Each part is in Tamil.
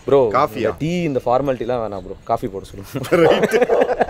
ப்ரோ காஃபியா? டீ இந்த ஃபார்மாலிட்டிலாம் வேணாம் ப்ரோ காஃபி போட சொல்லுங்க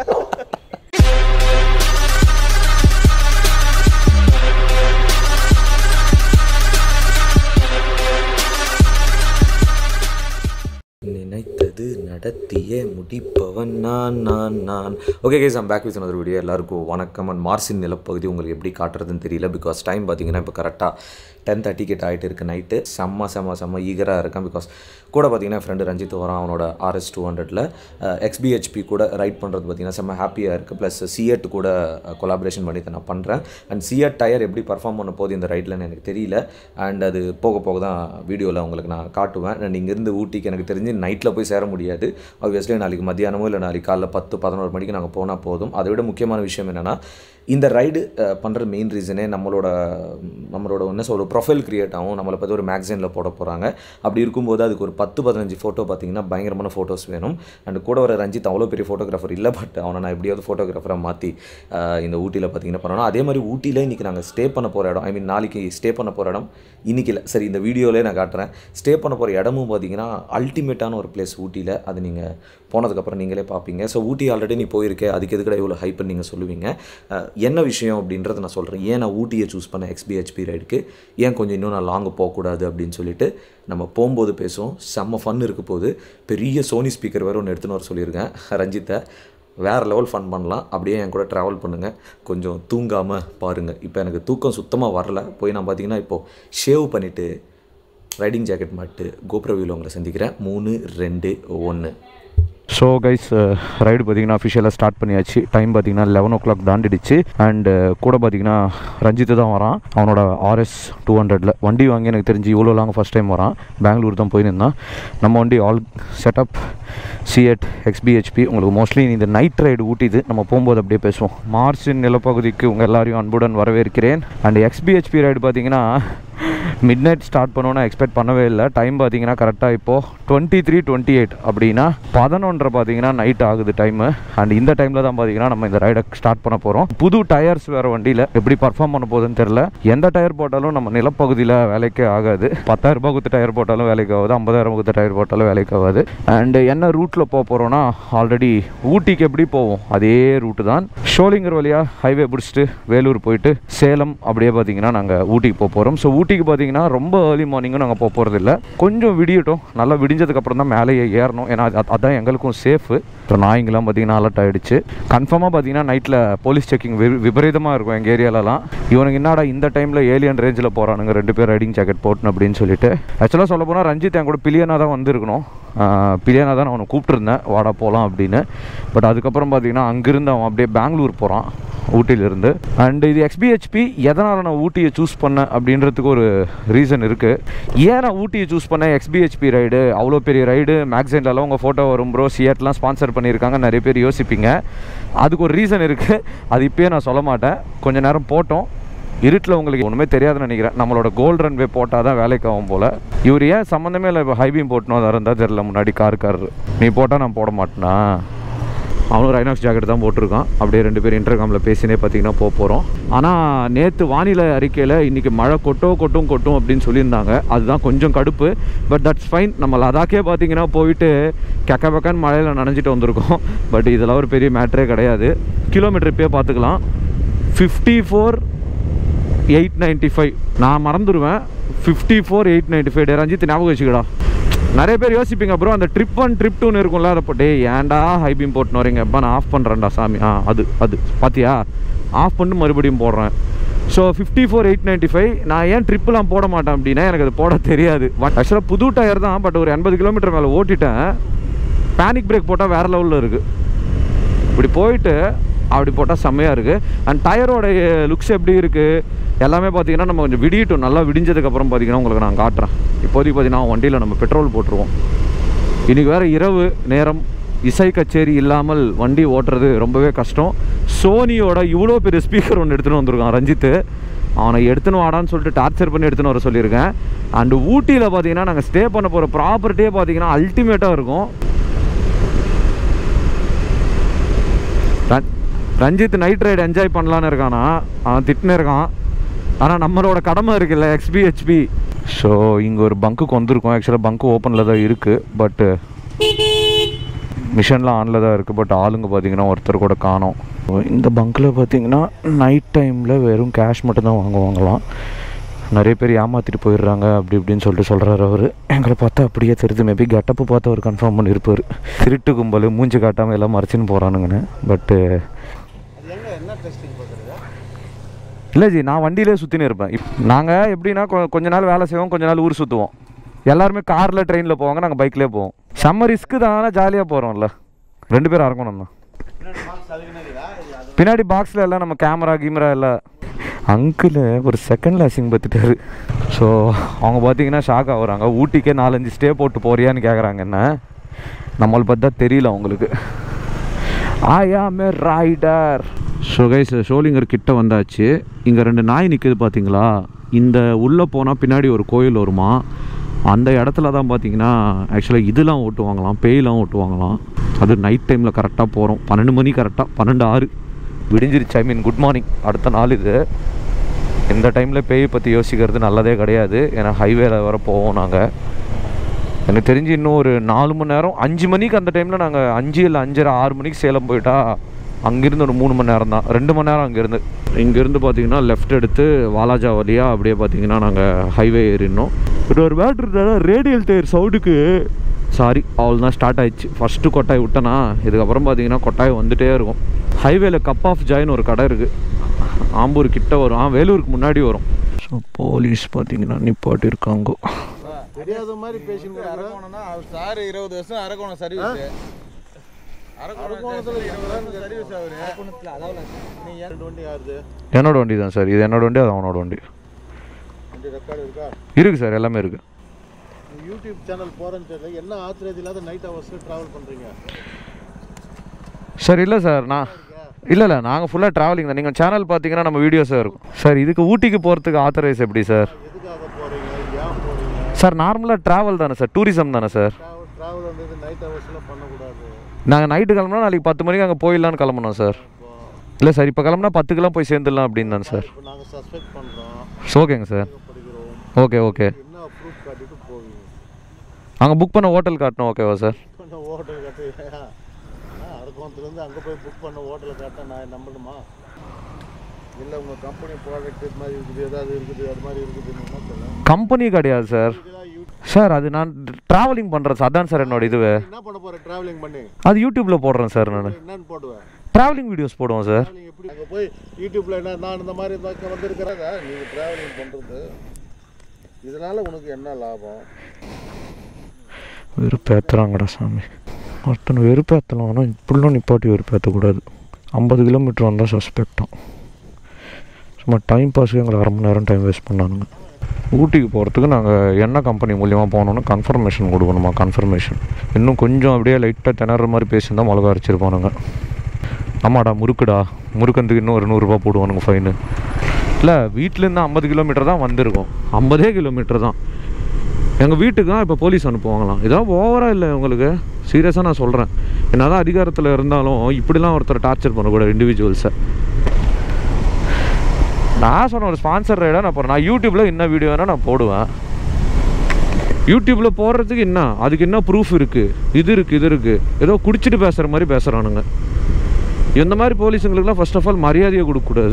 நினைத்தது நடத்திய முடிப்பவன் நான் நான் நான் okay guys I'm back with another video எல்லாருக்கும் வணக்கம் அண்ட் மார்சின் நிலப்பகுதி உங்களுக்கு எப்படி காட்டுறதுன்னு தெரியல பிகாஸ் டைம் பார்த்தீங்கன்னா இப்போ கரெக்டாக டென் தேர்ட்டி கிட்ட ஆகிட்டு இருக்கு நைட்டு செம்ம செம்ம செம்ம ஈகராக இருக்கேன் பிகாஸ் கூட பார்த்தீங்கன்னா ஃப்ரெண்டு ரஞ்சித் வரான் அவனோட ஆர்எஸ் டூ ஹண்ட்ரடில் எக்ஸ்பிஹெச்பி கூட ரைட் பண்ணுறது பார்த்தீங்கன்னா செம்ம ஹாப்பியாக இருக்குது ப்ளஸ் சிஎட் கூட கொலாபரேஷன் பண்ணி தான் நான் பண்ணுறேன் அண்ட் சிஎட் டயர் எப்படி பர்ஃபார்ம் பண்ண போகுது இந்த ரைட்லன்னு எனக்கு தெரியல அண்ட் அது போக போக தான் வீடியோவில் உங்களுக்கு நான் காட்டுவேன் அண்ட் இங்கேருந்து ஊட்டிக்கு எனக்கு தெரிஞ்சு நைட்டில் போய் சேர முடியாது ஆப்வியஸ்லி நாளைக்கு மத்தியானமோ இல்லை நாளைக்கு காலைல பத்து பதினோரு மணிக்கு நாங்கள் போனால் போதும் அதை விட முக்கியமான விஷயம் என்னென்னா இந்த ரைடு பண்ணுற மெயின் ரீசனே நம்மளோட நம்மளோட என்ன சொல்ற ப்ரொஃபைல் க்ரியேட் ஆகும் நம்மளை பற்றி ஒரு மேக்சினில் போட போகிறாங்க அப்படி இருக்கும்போது அதுக்கு ஒரு பத்து பதினஞ்சு ஃபோட்டோ பார்த்தீங்கன்னா பயங்கரமான ஃபோட்டோஸ் வேணும் அண்ட் கூட வர ரஞ்சித் அவ்வளோ பெரிய ஃபோட்டோகிராஃபர் இல்லை பட் அவனை நான் எப்படியாவது ஃபோட்டோகிராஃபராக மாற்றி இந்த ஊட்டியில் பார்த்தீங்கன்னா பண்ணணும் அதே மாதிரி ஊட்டியில் இன்றைக்கி நாங்கள் ஸ்டே பண்ண போகிற இடம் ஐ மீன் நாளைக்கு ஸ்டே பண்ண போகிற இடம் இன்றைக்கி இல்லை சரி இந்த வீடியோவிலே நான் காட்டுறேன் ஸ்டே பண்ண போகிற இடமும் பார்த்தீங்கன்னா அல்டிமேட்டான ஒரு பிளேஸ் ஊட்டியில் அது நீங்கள் போனதுக்கப்புறம் நீங்களே பார்ப்பீங்க ஸோ ஊட்டி ஆல்ரெடி நீ போயிருக்கே அதுக்கு எதுக்கட இவ்வளோ ஹைப்னு நீங்கள் சொல்லுவீங்க அஹ், என்ன விஷயம் அப்படின்றத நான் சொல்கிறேன் ஏன் நான் ஊட்டியை சூஸ் பண்ணேன் எக்ஸ்பிஹெச்பி ரைடுக்கு ஏன் கொஞ்சம் இன்னும் நான் லாங்கு போகக்கூடாது அப்படின்னு சொல்லிட்டு நம்ம போகும்போது பேசுவோம் செம்ம ஃபன் இருக்க போது பெரிய சோனி ஸ்பீக்கர் வேறு ஒன்று எடுத்துன்னு வர சொல்லியிருக்கேன் ரஞ்சித்தை வேறு லெவல் ஃபன் பண்ணலாம் அப்படியே என் கூட ட்ராவல் பண்ணுங்கள் கொஞ்சம் தூங்காமல் பாருங்கள் இப்போ எனக்கு தூக்கம் சுத்தமாக வரல போய் நான் பார்த்தீங்கன்னா இப்போது ஷேவ் பண்ணிவிட்டு ரைடிங் ஜாக்கெட் மாட்டு கோப்ரவியில் உங்களை சந்திக்கிறேன் மூணு ரெண்டு ஒன்று ஸோ கைஸ் ரைடு பார்த்தீங்கன்னா அஃபிஷியலாக ஸ்டார்ட் பண்ணியாச்சு டைம் பார்த்தீங்கன்னா லெவன் ஓ கிளாக் தாண்டிடுச்சு அண்டு கூட பார்த்தீங்கன்னா ரஞ்சித்து தான் வரான் அவனோட ஆர்எஸ் டூ ஹண்ட்ரடில் வண்டி வாங்கி எனக்கு தெரிஞ்சு இவ்வளோ லாங் ஃபஸ்ட் டைம் வரான் பெங்களூர் தான் போயிருந்தான் நம்ம வண்டி ஆல் செட்டப் சிஎட் எக்ஸ்பிஹெச்பி உங்களுக்கு மோஸ்ட்லி இந்த நைட் ரைடு ஊட்டிது நம்ம போகும்போது அப்படியே பேசுவோம் மார்ச்சின் நிலப்பகுதிக்கு உங்கள் எல்லாரையும் அன்புடன் வரவேற்கிறேன் அண்ட் எக்ஸ்பிஹெச்பி ரைடு பார்த்தீங்கன்னா மிட் நைட் ஸ்டார்ட் பண்ணோன்னு எக்ஸ்பெக்ட் பண்ணவே இல்லை டைம் பார்த்தீங்கன்னா கரெக்டாக இப்போது டுவெண்ட்டி த்ரீ டுவெண்ட்டி எயிட் அப்படின்னா பதினொன்றரை பார்த்தீங்கன்னா நைட் ஆகுது டைமு அண்ட் இந்த டைமில் தான் பார்த்தீங்கன்னா நம்ம இந்த ரைடை ஸ்டார்ட் பண்ண போகிறோம் புது டயர்ஸ் வேறு வண்டியில் எப்படி பர்ஃபார்ம் பண்ண போகுதுன்னு தெரில எந்த டயர் போட்டாலும் நம்ம நிலப்பகுதியில் வேலைக்கே ஆகாது பத்தாயிரம் ரூபாய் கொடுத்து டயர் போட்டாலும் வேலைக்கு ஆகாது ஐம்பதாயிரம் கொடுத்து டயர் போட்டாலும் வேலைக்கு ஆகாது அண்டு என்ன ரூட்டில் போக போகிறோன்னா ஆல்ரெடி ஊட்டிக்கு எப்படி போவோம் அதே ரூட்டு தான் ஷோலிங்கர் வழியாக ஹைவே பிடிச்சிட்டு வேலூர் போயிட்டு சேலம் அப்படியே பார்த்தீங்கன்னா நாங்கள் ஊட்டிக்கு போக போகிறோம் ஸோ ஊட்டிக்கு பார்த்தீங்கன்னா ரொம்ப ஏர்லி மார்னிங்கும் நாங்கள் போக போகிறது இல்லை கொஞ்சம் விடியட்டும் நல்லா விடிஞ்சதுக்கப்புறம் தான் மேலேயே ஏறணும் ஏன்னா அது- அதான் எங்களுக்கும் சேஃபு ஸோ நாய்ங்கெல்லாம் பார்த்தீங்கன்னா அலர்ட் ஆகிடுச்சு கன்ஃபார்மாக பார்த்தீங்கன்னா நைட்டில் போலீஸ் செக்கிங் விபரீதமாக இருக்கும் எங்கள் ஏரியாலலாம் இவனுக்கு என்னடா இந்த டைமில் ஏலியன் ரேஞ்சில் போகிறானுங்க ரெண்டு பேர் ரைடிங் ஜாக்கெட் போட்டுன்னு அப்படின்னு சொல்லிட்டு ஆக்சுவலாக சொல்ல போனால் ரஞ்சித் என் கூட பிலியனா தான் வந்திருக்கணும் பிலியனா தான் நான் அவனை கூப்பிட்டுருந்தேன் வாடா போகலாம் அப்படின்னு பட் அதுக்கப்புறம் பார்த்தீங்கன்னா அங்கேருந்து அவன் அப்படியே பெங்களூர் போகிறான் ஊட்டியிலிருந்து அண்ட் இது எக்ஸ்பிஹெச்பி எதனால் நான் ஊட்டியை சூஸ் பண்ணேன் அப்படின்றதுக்கு ஒரு ரீசன் இருக்குது ஏன் நான் ஊட்டியை சூஸ் பண்ணேன் எக்ஸ்பிஹெச்பி ரைடு அவ்வளோ பெரிய ரைடு மேக்சின்லலாம் உங்கள் ஃபோட்டோ வரும் ப்ரோ சியட்லாம் ஸ்பான்சர் பண்ணியிருக்காங்க நிறைய பேர் யோசிப்பீங்க அதுக்கு ஒரு ரீசன் இருக்குது அது இப்போயே நான் சொல்ல மாட்டேன் கொஞ்ச நேரம் போட்டோம் இருட்டில் உங்களுக்கு ஒன்றுமே தெரியாதுன்னு நினைக்கிறேன் நம்மளோட கோல்ட் ரன்வே போட்டால் தான் வேலைக்கு ஆகும் போல் இவர் ஏன் சம்மந்தமே இல்லை இப்போ ஹைபீம் போட்டணும் அதை இருந்தால் தெரில முன்னாடி கார் கார் நீ போட்டால் நான் போட மாட்டேனா அவனும் ரைனாக்ஸ் ஜாக்கெட் தான் போட்டிருக்கான் அப்படியே ரெண்டு பேரும் இன்டர்காமில் பேசினே பார்த்தீங்கன்னா போக போகிறோம் ஆனால் நேற்று வானிலை அறிக்கையில் இன்றைக்கி மழை கொட்டோ கொட்டும் கொட்டும் அப்படின்னு சொல்லியிருந்தாங்க அதுதான் கொஞ்சம் கடுப்பு பட் தட்ஸ் ஃபைன் நம்ம லதாக்கே பார்த்தீங்கன்னா போயிட்டு கெக்க பக்கன்னு மழையில் நனைஞ்சிட்டு வந்திருக்கோம் பட் இதெல்லாம் ஒரு பெரிய மேட்ரே கிடையாது கிலோமீட்டர் இப்போயே பார்த்துக்கலாம் fifty four eight ninety five நான் மறந்துடுவேன் fifty four eight ninety five டே ரஞ்சித் ஞாபகம் வச்சுக்கடா நிறைய பேர் யோசிப்பீங்க ப்ரோ அந்த ட்ரிப் ஒன் ட்ரிப் டூன்னு இருக்கும்ல அதை போட்டு ஏன்டா ஹை பீம் போட்டுன்னு வரீங்க அப்பா நான் ஆஃப் பண்ணுறேன்டா சாமி ஆ அது அது பாத்தியா ஆஃப் பண்ணிட்டு மறுபடியும் போடுறேன் so fifty four eight ninety five நான் ஏன் ட்ரிப்லாம் போட மாட்டேன் அப்படின்னா எனக்கு அது போட தெரியாது ஆக்சுவலாக புது டயர் தான் பட் ஒரு எண்பது கிலோமீட்டர் மேலே ஓட்டிட்டேன் பேனிக் பிரேக் போட்டால் வேறு லெவலில் இருக்குது இப்படி போயிட்டு அப்படி போட்டால் செம்மையாக இருக்குது அண்ட் டயரோட லுக்ஸ் எப்படி இருக்குது எல்லாமே பார்த்தீங்கன்னா நம்ம கொஞ்சம் விடியட்டும் நல்லா விடிஞ்சதுக்கப்புறம் பார்த்தீங்கன்னா உங்களுக்கு நான் காட்டுறேன் இப்போதைக்கு பார்த்தீங்கன்னா வண்டியில் நம்ம பெட்ரோல் போட்டுருவோம் இன்றைக்கி வேறு இரவு நேரம் இசை கச்சேரி இல்லாமல் வண்டி ஓட்டுறது ரொம்பவே கஷ்டம் சோனியோட இவ்வளோ பெரிய ஸ்பீக்கர் ஒன்று எடுத்துகிட்டு வந்திருக்கான் ரஞ்சித்து அவனை எடுத்துன்னு வாடான்னு சொல்லிட்டு டார்ச்சர் பண்ணி எடுத்துன்னு வர சொல்லியிருக்கேன் அண்டு ஊட்டியில் பார்த்தீங்கன்னா நாங்கள் ஸ்டே பண்ண போகிற ப்ராப்பர்ட்டியே பார்த்தீங்கன்னா அல்டிமேட்டாக இருக்கும் ரன்- ரஞ்சித் நைட் ரைடு என்ஜாய் பண்ணலான்னு இருக்கானா அவன் திட்டுன்னு இருக்கான் ஆனால் நம்மளோட கடமை இருக்குல்ல எக்ஸ்பிஹெச்பி ஸோ இங்கே ஒரு பங்குக்கு வந்திருக்கோம் ஆக்சுவலாக பங்கு ஓப்பனில் தான் இருக்குது பட்டு மிஷின்லாம் ஆனில் தான் இருக்குது பட் ஆளுங்க பார்த்தீங்கன்னா ஒருத்தர் கூட காணோம் இந்த பங்க்கில் பார்த்தீங்கன்னா நைட் டைமில் வெறும் கேஷ் மட்டும்தான் வாங்குவாங்களாம் நிறைய பேர் ஏமாற்றிட்டு போயிடுறாங்க அப்படி இப்படின்னு சொல்லிட்டு சொல்கிறாரு அவர் எங்களை பார்த்தா அப்படியே தெரியுது மேபி கெட்டப்பு பார்த்து அவர் கன்ஃபார்ம் பண்ணியிருப்பார் திருட்டு கும்பல் மூஞ்சி காட்டாமல் எல்லாம் மறைச்சின்னு போகிறானுங்கன்னு பட்டு இல்லை ஜி நான் வண்டியிலே சுற்றினு இருப்பேன் இப் நாங்கள் எப்படின்னா கொ- கொஞ்ச நாள் வேலை செய்வோம் கொஞ்ச நாள் ஊர் சுற்றுவோம் எல்லாருமே காரில் ட்ரெயினில் போவாங்க நாங்கள் பைக்லேயே போவோம் செம்ம ரிஸ்க்கு தான் ஆனால் ஜாலியாக போகிறோம்ல ரெண்டு பேரும் இறங்கணும் தான் பின்னாடி பாக்ஸில் எல்லாம் நம்ம கேமரா கீமரா எல்லாம் அங்கிள் ஒரு செகண்டில் அசிங் பார்த்துட்டாரு ஸோ அவங்க பார்த்தீங்கன்னா ஷாக் ஆகுறாங்க ஊட்டிக்கே நாலஞ்சு ஸ்டே போட்டு போறியான்னு கேட்குறாங்க என்ன நம்மளை பார்த்தா தெரியல அவங்களுக்கு I am a rider so guys Sholinghur கிட்ட வந்தாச்சு இங்கே ரெண்டு நாய் நிற்குது பார்த்தீங்களா இந்த உள்ளே போனால் பின்னாடி ஒரு கோயில் வருமா அந்த இடத்துல தான் பார்த்தீங்கன்னா ஆக்சுவலாக இதெல்லாம் ஓட்டுவாங்களாம் பேயெலாம் ஓட்டுவாங்களாம் அது நைட் டைமில் கரெக்டாக போகிறோம் பன்னெண்டு மணி கரெக்டாக பன்னெண்டு ஆறு விடிஞ்சிருச்சு ஐ மீன் குட் மார்னிங் அடுத்த நாள் இது இந்த டைமில் பேய் பற்றி யோசிக்கிறது நல்லதே கிடையாது ஏன்னா ஹைவேல வர போவோம் நாங்கள் எனக்கு தெரிஞ்சு இன்னும் ஒரு நாலு மணி நேரம் அஞ்சு மணிக்கு அந்த டைமில் நாங்கள் அஞ்சு இல்லை அஞ்சரை ஆறு மணிக்கு சேலம் போயிட்டா அங்கேருந்து ஒரு மூணு மணி நேரம் தான் ரெண்டு மணி நேரம் அங்கேருந்து இங்கேருந்து பார்த்தீங்கன்னா லெஃப்ட் எடுத்து வாலாஜா வழியாக அப்படியே பார்த்தீங்கன்னா நாங்கள் ஹைவே ஏறினோம் இது ஒரு பேட்ரு ரேடியல் டயர் சவுண்டுக்கு சாரி அவள் தான் ஸ்டார்ட் ஆயிடுச்சு ஃபஸ்ட்டு கொட்டாய் விட்டனா இதுக்கப்புறம் பார்த்தீங்கன்னா கொட்டாய் வந்துட்டே இருக்கும் ஹைவேல கப் ஆஃப் ஜாய்னு ஒரு கடை இருக்குது ஆம்பூர் கிட்ட வரும் ஆ வேலூருக்கு முன்னாடி வரும் ஸோ போலீஸ் பார்த்தீங்கன்னா நிப்பாட்டி இருக்காங்க தெரியாத மாதிரி பேசிட்டு அரக்கோணம்னா அவர் சார் இருபது வருஷம் அரக்கோணம் சர்வீஸ் அரக்கோணத்துல சர்வீஸ் அவரு நீ ஏன் ரெண்டு வண்டி யாருது என்னோட வண்டி தான் சார் இது என்னோட வண்டி அது அவனோட வண்டி வண்டி ரெக்கார்டு இருக்கா இருக்குது சார் எல்லாமே இருக்குது நீ யூடியூப் சேனல் போறேன்னு தெரியல என்ன ஆத்திரது இல்லாத நைட் ஹவர்ஸ்ல டிராவல் பண்றீங்க சார் இல்லை சார் நான் இல்லை இல்லை நாங்கள் ஃபுல்லாக ட்ராவலிங் தான் நீங்கள் சேனல் பார்த்தீங்கன்னா நம்ம வீடியோஸாக இருக்கும் சார் இதுக்கு ஊட்டிக்கு போகிறதுக்கு ஆத்தரைஸ் எப்படி சார் எதுக்காக போறீங்க ஏன் போறீங்க சார் நார்மலாக ட்ராவல் தானே சார் டூரிசம் தானே சார் டிராவல் டிராவல் வந்து நைட் ஹவர்ஸ்ல பண்ணக்கூடாது நாங்கள் நைட்டு கிளம்புனா நாளைக்கு பத்து மணிக்கு அங்கே போயிடலான்னு கிளம்பணும் சார் இப்போ இல்லை சார் இப்போ கிளம்புனா பத்துக்கெல்லாம் போய் சேர்ந்துடலாம் அப்படின்னு தான் சார் இப்போ நாங்க சஸ்பெக்ட் பண்றோம் ஓகேங்க சார் படிக்கிறோம் ஓகே ஓகே என்ன ப்ரூஃப் காட்டிட்டு போவீங்க அங்கே புக் பண்ண ஹோட்டல் காட்டணும் ஓகேவா சார் பண்ண ஹோட்டல் கட்டு அரக்கோணத்துலேருந்து அங்கே போய் புக் பண்ண ஹோட்டலில் காட்ட நான் நம்பணுமா இல்லை உங்கள் கம்பெனி ப்ராடக்ட் இது மாதிரி இருக்குது ஏதாவது இருக்குது அது மாதிரி இருக்குதுன்னு என்ன சொல்ல கம்பெனி கிடையாது சார் இதெல்லாம் யூ- சார் அது நான் ட்ராவலிங் பண்ணுறேன் சார் அதான் சார் என்னோட இதுவே என்ன பண்ண போகிற ட்ராவலிங் பண்ணி அது யூடியூப்பில் போடுறேன் சார் நான் என்னன்னு போடுவேன் ட்ராவலிங் வீடியோஸ் போடுவோம் சார் ட்ராவலிங் எப்படி அங்கே போய் யூடியூப்பில் என்ன நான் இந்த மாதிரி இருந்தாக்க வந்திருக்கிறேன் நீங்கள் ட்ராவலிங் பண்ணுறது இதனால் உனக்கு என்ன லாபம் வெறுப்பேற்றுறாங்கடா சாமி ஒருத்தனை வெறுப்பேற்றலாம் ஆனால் இப்படிலாம் நிப்பாட்டி வெறுப்பேற்றக்கூடாது ஐம்பது கிலோமீட்டர் வந்தால் சஸ்பெக்டாம் சும்மா டைம் பாஸுக்கு எங்களை அரை மணி நேரம் டைம் வேஸ்ட் பண்ணானுங்க ஊட்டிக்கு போகிறதுக்கு நாங்கள் என்ன கம்பெனி மூலியமாக போனோன்னு கன்ஃபர்மேஷன் கொடுக்கணுமா கன்ஃபர்மேஷன் இன்னும் கொஞ்சம் அப்படியே லைட்டாக திணற மாதிரி பேசியிருந்தா மிளகா அரைச்சிருப்பானுங்க ஆமாடா முறுக்குடா முறுக்கந்துக்கு இன்னும் ஒரு நூறுரூபா போடுவானுங்க ஃபைனு இல்லை வீட்டிலேருந்து ஐம்பது கிலோமீட்டர் தான் வந்திருக்கோம் ஐம்பதே கிலோமீட்டர் தான் எங்கள் வீட்டுக்கு தான் இப்போ போலீஸ் அனுப்புவாங்களாம் இதான் ஓவராக இல்லை உங்களுக்கு சீரியஸாக நான் சொல்கிறேன் என்னதான் அதிகாரத்தில் இருந்தாலும் இப்படிலாம் ஒருத்தர் டார்ச்சர் பண்ணக்கூடாது இண்டிவிஜுவல்ஸை நான் சொன்ன ஒரு ஸ்பான்சர் ரைடாக நான் போகிறேன் நான் யூடியூப்பில் என்ன வீடியோ வேணால் நான் போடுவேன் யூடியூப்பில் போடுறதுக்கு என்ன அதுக்கு என்ன ப்ரூஃப் இருக்குது இது இருக்குது இது இருக்குது ஏதோ குடிச்சிட்டு பேசுகிற மாதிரி பேசுகிறானுங்க இந்த மாதிரி போலீஸுங்களுக்குலாம் ஃபர்ஸ்ட் ஆஃப் ஆல் மரியாதையை கொடுக்கக்கூடாது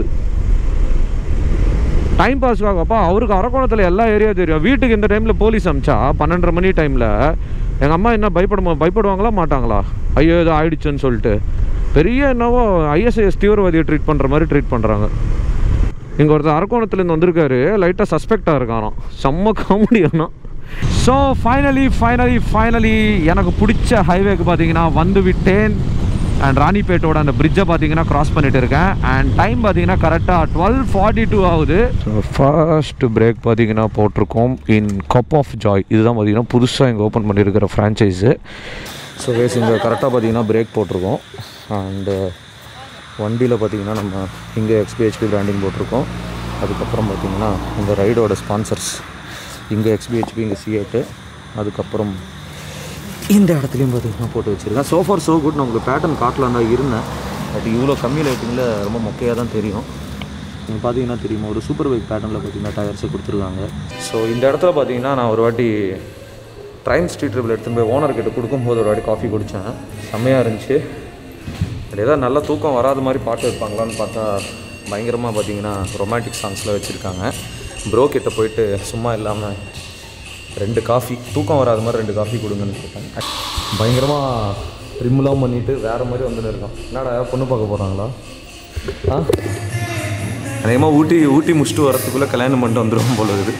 டைம் பாஸ்க்காக அப்பா அவருக்கு அரக்கோணத்தில் எல்லா ஏரியா தெரியும் வீட்டுக்கு இந்த டைமில் போலீஸ் அமிச்சா பன்னெண்டரை மணி டைமில் எங்கள் அம்மா என்ன பயப்பட பயப்படுவாங்களா மாட்டாங்களா ஐயோ ஏதோ ஆயிடுச்சுன்னு சொல்லிட்டு பெரிய என்னவோ ஐஎஸ்ஐஎஸ் தீவிரவாதியை ட்ரீட் பண்ணுற மாதிரி ட்ரீட் பண்ணுறாங்க இங்கே ஒருத்தர் அரக்கோணத்துலேருந்து வந்திருக்காரு லைட்டாக சஸ்பெக்டாக இருக்காராம் செம்ம காமெடி ஆனால் ஸோ ஃபைனலி ஃபைனலி ஃபைனலி எனக்கு பிடிச்ச ஹைவேக்கு பார்த்தீங்கன்னா வந்து விட்டேன் அண்ட் ராணிப்பேட்டோட அந்த பிரிட்ஜை பார்த்தீங்கன்னா கிராஸ் பண்ணிட்டு இருக்கேன் அண்ட் டைம் பார்த்தீங்கன்னா கரெக்டாக டுவெல் ஃபார்ட்டி டூ ஆகுது ஸோ ஃபர்ஸ்ட் பிரேக் பார்த்தீங்கன்னா போட்டிருக்கோம் இன் கப் ஆஃப் ஜாய் இதுதான் பார்த்தீங்கன்னா புதுசாக இங்கே ஓப்பன் பண்ணியிருக்கிற ஃப்ரான்ச்சைஸு ஸோ வேஸ் இங்கே கரெக்டாக பார்த்தீங்கன்னா பிரேக் போட்டிருக்கோம் அண்டு வண்டியில் பார்த்தீங்கன்னா நம்ம இங்கே எக்ஸ்பிஹெச்பி பிராண்டிங் போட்டிருக்கோம் அதுக்கப்புறம் பார்த்தீங்கன்னா இந்த ரைடோட ஸ்பான்சர்ஸ் இங்கே எக்ஸ்பிஹெச்பி இங்கே சிஎட்டு அதுக்கப்புறம் இந்த இடத்துலையும் பார்த்தீங்கன்னா போட்டு வச்சுருக்கேன் சோஃபார் சோ குட் நான் உங்களுக்கு பேட்டர்ன் காட்டலாம் தான் இருந்தேன் பட் இவ்வளோ கம்மி லைட்டிங்கில் ரொம்ப மொக்கையாக தான் தெரியும் நீங்கள் பார்த்தீங்கன்னா தெரியுமா ஒரு சூப்பர் பைக் பேட்டர்னில் பார்த்தீங்கன்னா டயர்ஸை கொடுத்துருக்காங்க ஸோ இந்த இடத்துல பார்த்தீங்கன்னா நான் ஒரு வாட்டி ட்ரைம் ஸ்ட்ரீட் ட்ரிபிள் எடுத்துன்னு போய் ஓனர்கிட்ட கொடுக்கும்போது ஒரு வாட்டி காஃபி குடித்தேன் செம்மையாக இருந்துச்சு அது ஏதாவது நல்ல தூக்கம் வராத மாதிரி பாட்டு வைப்பாங்களான்னு பார்த்தா பயங்கரமாக பார்த்தீங்கன்னா ரொமான்டிக் சாங்ஸில் வச்சுருக்காங்க ப்ரோ கிட்ட போயிட்டு சும்மா இல்லாமல் ரெண்டு காஃபி தூக்கம் வராத மாதிரி ரெண்டு காஃபி கொடுங்கன்னு கேட்டேன் பயங்கரமாக ட்ரிம்லாம் பண்ணிவிட்டு வேறு மாதிரி வந்துன்னு இருக்கான் என்னடா பொண்ணு பார்க்க போகிறாங்களா ஆ அநேகமாக ஊட்டி ஊட்டி முடிச்சுட்டு வரத்துக்குள்ளே கல்யாணம் பண்ணிட்டு வந்துடும் போல இருக்குது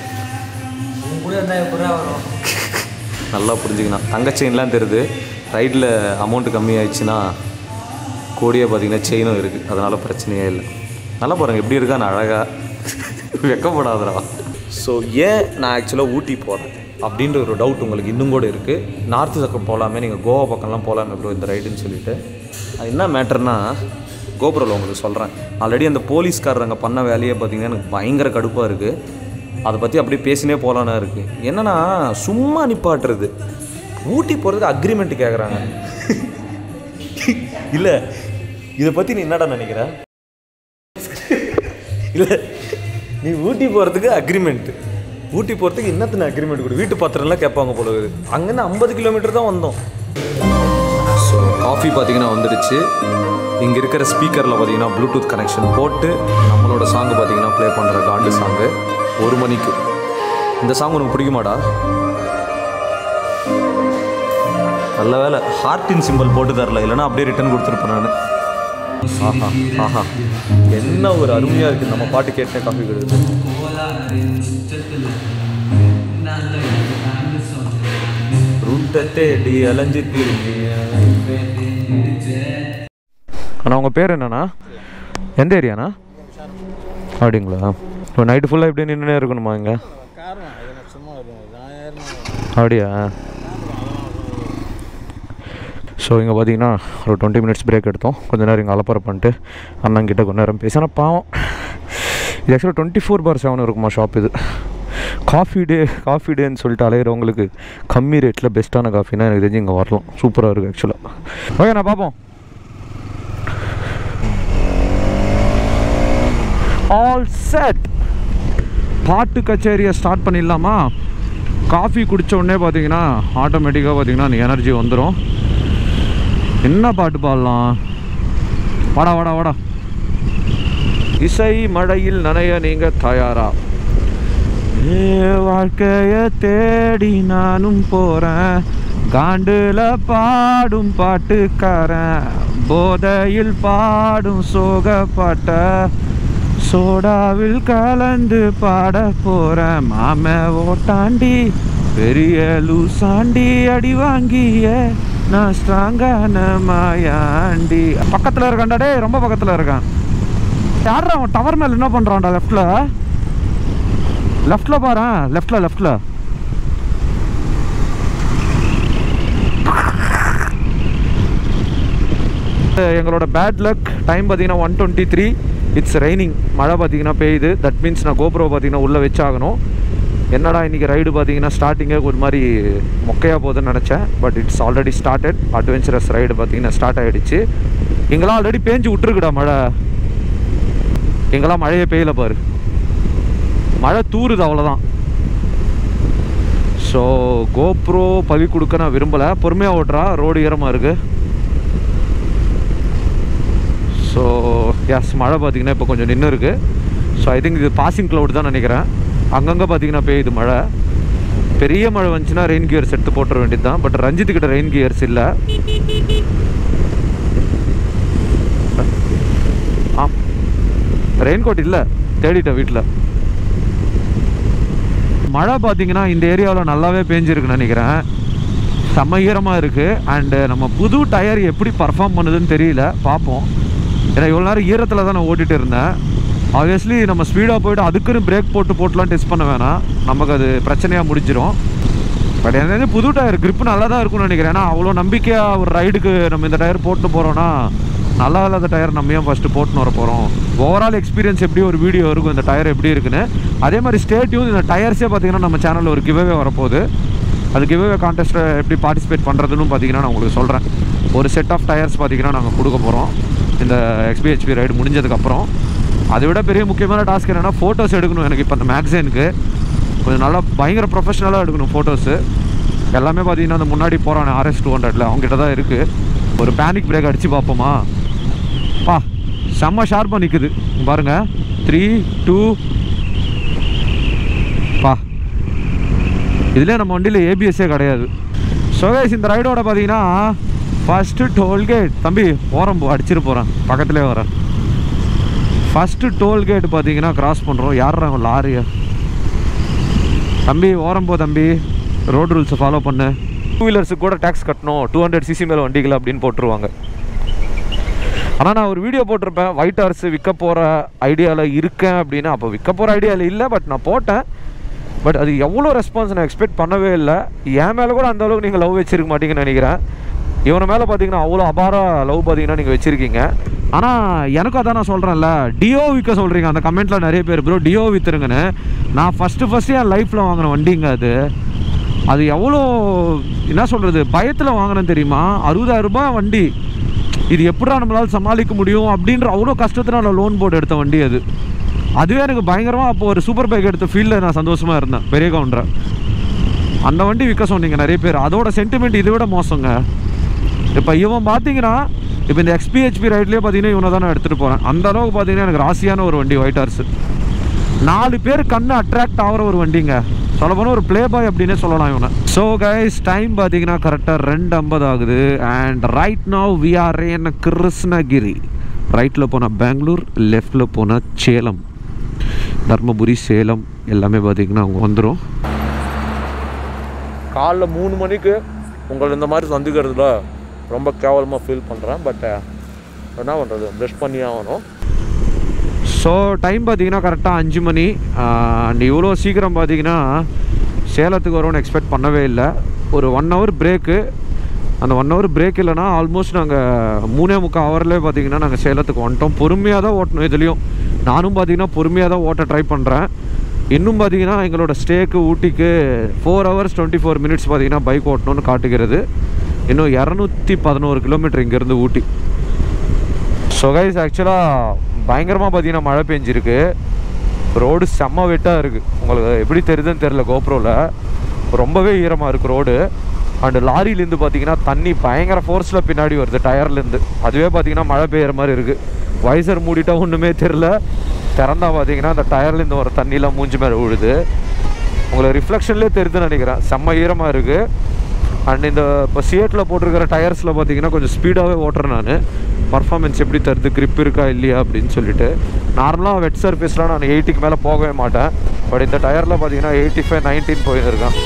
நல்லா புரிஞ்சுக்கணும் தங்க செயின்லாம் தெரியுது ரைடில் அமௌண்ட்டு கம்மி ஆயிடுச்சுன்னா கோடியே பார்த்தீங்கன்னா செயினும் இருக்குது அதனால் பிரச்சனையே இல்லை நல்லா பாருங்கள் எப்படி இருக்கா நான் அழகாக வெக்கப்படாதடா ஸோ ஏன் நான் ஆக்சுவலாக ஊட்டி போகிறேன் அப்படின்ற ஒரு டவுட் உங்களுக்கு இன்னும் கூட இருக்குது நார்த்து பக்கம் போகலாமே நீங்கள் கோவா பக்கம்லாம் போகலாமே ப்ரோ இந்த ரைடுன்னு சொல்லிட்டு அது என்ன மேட்டர்னா கோபுரில் உங்களுக்கு சொல்கிறேன் ஆல்ரெடி அந்த போலீஸ்காரங்க பண்ண வேலையே பார்த்தீங்கன்னா எனக்கு பயங்கர கடுப்பாக இருக்குது அதை பற்றி அப்படியே பேசினே போகலான்னு இருக்குது என்னன்னா சும்மா நிப்பாட்டுறது ஊட்டி போகிறதுக்கு அக்ரிமெண்ட் கேட்குறாங்க இல்லை இதை பற்றி நீ என்னடா நினைக்கிற இல்லை நீ ஊட்டி போகிறதுக்கு அக்ரிமெண்ட் ஊட்டி போகிறதுக்கு என்னத்தின அக்ரிமெண்ட் கொடு வீட்டு பத்திரம்லாம் கேட்பாங்க போல இருக்குது அங்கேருந்து ஐம்பது கிலோமீட்டர் தான் வந்தோம் ஸோ காஃபி பார்த்தீங்கன்னா வந்துடுச்சு இங்கே இருக்கிற ஸ்பீக்கரில் பார்த்தீங்கன்னா ப்ளூடூத் கனெக்ஷன் போட்டு நம்மளோட சாங்கு பார்த்தீங்கன்னா ப்ளே பண்ணுற காண்டு சாங்கு ஒரு மணிக்கு இந்த சாங் உனக்கு பிடிக்குமாடா நல்ல வேலை ஹார்ட்டின் சிம்பிள் போட்டு தரல இல்லைன்னா அப்படியே ரிட்டர்ன் கொடுத்துருப்பேன் நான் ஆஹா ஆஹா என்ன ஒரு அருமையாக இருக்குது நம்ம பாட்டு கேட்டேன் காஃபி கொடுக்குது ரூட்டை தேடி அலைஞ்சு அண்ணா உங்கள் பேர் என்னண்ணா எந்த ஏரியாண்ணா அப்படிங்களா இப்போ நைட்டு ஃபுல்லாக இப்படி நின்றுனே இருக்கணுமா இங்கே காரணம் அது எனக்கு சும்மா இருக்கும் நான் ஏறினா அப்படியா ஸோ இங்கே பார்த்தீங்கன்னா ஒரு டுவெண்ட்டி மினிட்ஸ் பிரேக் எடுத்தோம் கொஞ்ச நேரம் இங்கே அலப்பறை பண்ணிட்டு அண்ணங்கிட்ட கொஞ்ச நேரம் பேசி ஆனால் பாவம் இது ஆக்சுவலாக டுவெண்ட்டி ஃபோர் பார் செவன் இருக்குமா ஷாப் இது காஃபி டே காஃபி டேன்னு சொல்லிட்டு அலையிறவங்களுக்கு கம்மி ரேட்டில் பெஸ்ட்டான காஃபினா எனக்கு தெரிஞ்சு இங்கே வரலாம் சூப்பராக இருக்குது ஆக்சுவலாக ஓகே நான் பார்ப்போம் ஆல் செட் பாட்டு கச்சேரியை ஸ்டார்ட் பண்ணிடலாமா காஃபி குடிச்ச உடனே பார்த்தீங்கன்னா ஆட்டோமேட்டிக்காக பார்த்தீங்கன்னா அந்த எனர்ஜி வந்துடும் என்ன பாட்டு பாடலாம் வாடா வாடா வாடா இசை மழையில் நனைய நீங்கள் தயாரா ஏ வாழ்க்கைய தேடி நானும் போகிறேன் காண்டுல பாடும் பாட்டுக்காரன் போதையில் பாடும் சோக பாட்ட சோடாவில் கலந்து பாட போகிறேன் மாம ஓட்டாண்டி பெரிய லூசாண்டி அடி வாங்கிய நான் ஸ்ட்ராங்கான மாயாண்டி பக்கத்தில் இருக்கான்டா டேய் ரொம்ப பக்கத்தில் இருக்கான் யாரா அவன் டவர் மேல என்ன பண்றான்டா லெஃப்ட்ல லெஃப்ட்ல பாரு லெஃப்ட்ல லெஃப்ட்ல எங்களோட பேட் லக் டைம் பார்த்தீங்கன்னா one twenty three it's raining மழை பார்த்தீங்கன்னா பெய்யுது தட் மீன்ஸ் நான் கோப்ரோ பார்த்தீங்கன்னா உள்ளே வச்சாகணும் என்னடா இன்றைக்கி ரைடு பார்த்தீங்கன்னா ஸ்டார்டிங்கே ஒரு மாதிரி மொக்கையாக போகுதுன்னு நினச்சேன் but it's already started adventurous ride பார்த்தீங்கன்னா ஸ்டார்ட் ஆகிடுச்சு இங்கெல்லாம் ஆல்ரெடி பேஞ்சு விட்டுருக்குடா மழை எங்கெல்லாம் மழையே பெய்யல பாரு மழை தூறுது அவ்வளோதான் ஸோ கோப்ரோ பவி கொடுக்க நான் விரும்பலை பொறுமையாக ஓட்டுறா ரோடு ஈரமாக இருக்குது ஸோ எஸ் மழை பார்த்தீங்கன்னா இப்போ கொஞ்சம் நின்று இருக்கு ஸோ ஐ திங்க் இது பாசிங் க்ளவுட் தான் நினைக்கிறேன் அங்கங்கே பார்த்தீங்கன்னா பெய்யுது மழை பெரிய மழை வந்துச்சுன்னா ரெயின் கியர்ஸ் எடுத்து போட்டுற வேண்டியது தான் பட் ரஞ்சித் கிட்ட ரெயின் கியர்ஸ் இல்லை ஆ ரெயின் கோட் இல்லை தேடிட்டேன் வீட்டில் மழை பார்த்தீங்கன்னா இந்த ஏரியாவில் நல்லாவே பேஞ்சிருக்குன்னு நினைக்கிறேன் செம்ம ஈரமாக இருக்குது அண்டு நம்ம புது டயர் எப்படி பர்ஃபார்ம் பண்ணுதுன்னு தெரியல பார்ப்போம் ஏன்னா இவ்வளோ நேரம் ஈரத்தில் தான் நான் ஓட்டிகிட்டு இருந்தேன் ஆப்வியஸ்லி நம்ம ஸ்பீடாக போயிட்டு அதுக்குன்னு பிரேக் போட்டு போட்டுலாம் டெஸ்ட் பண்ண வேணாம் நமக்கு அது பிரச்சனையாக முடிஞ்சிடும் பட் எனக்கு தெரிஞ்சு புது டயர் grip நல்லா தான் இருக்கும்னு நினைக்கிறேன் ஏன்னா அவ்வளோ நம்பிக்கையாக ஒரு ரைடுக்கு நம்ம இந்த டயர் போட்டு போகிறோன்னா நல்லா இல்லாத டயர் நம்ம ஏன் ஃபஸ்ட்டு போட்டுன்னு வர போகிறோம் ஓவரால் எக்ஸ்பீரியன்ஸ் எப்படி ஒரு வீடியோ இருக்கும் இந்த டயர் எப்படி இருக்குன்னு அதே மாதிரி ஸ்டேட்யூன் இந்த டயர்ஸே பார்த்தீங்கன்னா நம்ம சேனலில் ஒரு கிவ்வே வரப்போகுது அது கிவ்வே கான்டெஸ்ட்டை எப்படி பார்ட்டிசிபேட் பண்ணுறதுன்னு பார்த்தீங்கன்னா நான் உங்களுக்கு சொல்கிறேன் ஒரு செட் ஆஃப் டயர்ஸ் பார்த்தீங்கன்னா நாங்கள் கொடுக்க போகிறோம் இந்த எக்ஸ்பிஹெச்பி ரைடு முடிஞ்சதுக்கப்புறம் அதை விட பெரிய முக்கியமான டாஸ்க் என்னென்னா ஃபோட்டோஸ் எடுக்கணும் எனக்கு இப்போ அந்த மேக்சினுக்கு கொஞ்சம் நல்லா பயங்கர ப்ரொஃபஷனலாக எடுக்கணும் ஃபோட்டோஸு எல்லாமே பார்த்தீங்கன்னா அந்த முன்னாடி போகிறானே ஆர்எஸ் டூ ஹண்ட்ரடில் அவங்ககிட்ட தான் இருக்குது ஒரு பேனிக் பிரேக் அடித்து பார்ப்போமா பா செம்ம ஷார்ப்பாக நிற்குது பாருங்க த்ரீ டூ பா இதுலேயே நம்ம வண்டியில் ஏபிஎஸ்ஸே கிடையாது ஸோ கைஸ் இந்த ரைடோட பார்த்தீங்கன்னா ஃபஸ்ட்டு டோல்கேட் தம்பி ஓரம் போ அடிச்சிட்டு போகிறேன் பக்கத்துலேயே வரேன் ஃபஸ்ட்டு டோல்கேட் பார்த்தீங்கன்னா கிராஸ் பண்ணுறோம் யார் லாரியை தம்பி ஓரம் போ தம்பி ரோடு ரூல்ஸை ஃபாலோ பண்ணு டூ வீலர்ஸுக்கு கூட டேக்ஸ் கட்டணும் டூ ஹண்ட்ரட் சிசி மேலே வண்டிகள் அப்படின்னு போட்டுருவாங்க ஆனால் நான் ஒரு வீடியோ போட்டிருப்பேன் ஒயிட் ஹார்ஸ் விற்க போகிற ஐடியாவில் இருக்கேன் அப்படின்னு அப்போ விற்க போகிற ஐடியாவில் இல்லை பட் நான் போட்டேன் பட் அது எவ்வளோ ரெஸ்பான்ஸ் நான் எக்ஸ்பெக்ட் பண்ணவே இல்லை என் மேலே கூட அந்த அளவுக்கு நீங்கள் லவ் வச்சிருக்க மாட்டீங்கன்னு நினைக்கிறேன் இவனை மேலே பார்த்தீங்கன்னா அவ்வளோ அபார லவ் பார்த்தீங்கன்னா நீங்கள் வச்சுருக்கீங்க ஆனால் எனக்கும் அதான் நான் சொல்கிறேன்ல டியோ விற்க சொல்கிறீங்க அந்த கமெண்ட்டில் நிறைய பேர் ப்ரோ டியோ விற்றுருங்கன்னு நான் ஃபஸ்ட்டு ஃபஸ்ட்டு என் லைஃப்பில் வாங்கின வண்டிங்க அது அது எவ்வளோ என்ன சொல்கிறது பயத்தில் வாங்கினேன் தெரியுமா அறுபதாயிரம் ரூபாய் வண்டி இது எப்படா நம்மளால் சமாளிக்க முடியும் அப்படின்ற அவ்வளோ கஷ்டத்தில் நான் லோன் போட்டு எடுத்த வண்டி அது அதுவே எனக்கு பயங்கரமாக அப்போ ஒரு சூப்பர் பைக் எடுத்த ஃபீல்டில் நான் சந்தோஷமாக இருந்தேன் பெரிய கவுண்டரை அந்த வண்டி விற்க சொன்னீங்க நிறைய பேர் அதோட சென்டிமெண்ட் இதை விட மோசங்க இப்போ இவன் பார்த்தீங்கன்னா இப்போ இந்த எக்ஸ்பிஹெச்பி ரைட்லேயே பார்த்தீங்கன்னா இவனை தான் நான் எடுத்துகிட்டு போகிறேன் அந்த அளவுக்கு பார்த்தீங்கன்னா எனக்கு ராசியான ஒரு வண்டி ஒயிட் ஹார்ஸ் நாலு பேர் கண்ணு அட்ராக்ட் ஆகிற ஒரு வண்டிங்க சொல்ல போனால் ஒரு ப்ளே பாய் அப்படின்னே சொல்லலாம் இவனை ஸோ கைஸ் டைம் பார்த்தீங்கன்னா கரெக்டாக ரெண்டு ஐம்பது ஆகுது and right now we are என்ன கிருஷ்ணகிரி ரைட்டில் போனால் பெங்களூர் லெஃப்டில் போனால் சேலம் தர்மபுரி சேலம் எல்லாமே பார்த்தீங்கன்னா அவங்க வந்துடும் காலைல மூணு மணிக்கு உங்களை இந்த மாதிரி சந்திக்கிறதுல ரொம்ப கேவலமாக ஃபீல் பண்ணுறேன் பட் என்ன பண்ணுறது ப்ரெஷ் பண்ணி ஆகணும் ஸோ டைம் பார்த்தீங்கன்னா கரெக்டாக அஞ்சு மணி அண்ட் இவ்வளோ சீக்கிரம் பார்த்தீங்கன்னா சேலத்துக்கு வரும்னு எக்ஸ்பெக்ட் பண்ணவே இல்லை ஒரு ஒன் ஹவர் பிரேக்கு அந்த ஒன் ஹவர் பிரேக் இல்லைனா ஆல்மோஸ்ட் நாங்கள் மூணே முக்கால் ஹவர்லேயே பார்த்தீங்கன்னா நாங்கள் சேலத்துக்கு வந்துட்டோம் பொறுமையாக தான் ஓட்டணும் இதுலேயும் நானும் பார்த்தீங்கன்னா பொறுமையாக தான் ஓட்ட ட்ரை பண்ணுறேன் இன்னும் பார்த்தீங்கன்னா எங்களோட ஸ்டேக்கு ஊட்டிக்கு four hours twenty four minutes பார்த்தீங்கன்னா பைக் ஓட்டணும்னு காட்டுகிறது இன்னும் இரநூத்தி பதினோரு கிலோமீட்டர் இங்கேருந்து ஊட்டி ஸோ கைஸ் ஆக்சுவலாக பயங்கரமாக பார்த்தீங்கன்னா மழை பெஞ்சிருக்கு ரோடு செம்ம வெட்டாக இருக்குது உங்களுக்கு எப்படி தெரியுதுன்னு தெரில கோப்ரோவில் ரொம்பவே ஈரமாக இருக்குது ரோடு அண்டு லாரியிலேருந்து பார்த்தீங்கன்னா தண்ணி பயங்கர ஃபோர்ஸில் பின்னாடி வருது டயர்லேருந்து அதுவே பார்த்தீங்கன்னா மழை பெய்யுற மாதிரி இருக்குது வைசர் மூடிட்டா ஒன்றுமே தெரில திறந்தா பார்த்தீங்கன்னா அந்த டயர்லேருந்து வர தண்ணிலாம் மூஞ்சி மேலே விழுது உங்களுக்கு ரிஃப்ளெக்ஷன்லேயே தெரியுதுன்னு நினைக்கிறேன் செம்ம ஈரமாக இருக்குது அண்ட் இந்த இப்போ சியேட்டில் போட்டிருக்கிற டயர்ஸில் பார்த்தீங்கன்னா கொஞ்சம் ஸ்பீடாகவே ஓட்டுறேன் நான் பர்ஃபார்மன்ஸ் எப்படி தருது grip இருக்கா இல்லையா அப்படின்னு சொல்லிட்டு நார்மலாக வெட் சர்ஃபேஸ்லாம் நான் எயிட்டிக்கு மேலே போகவே மாட்டேன் பட் இந்த டயரில் பார்த்தீங்கன்னா எயிட்டி ஃபைவ் நைன்டீன் போயிருக்கேன்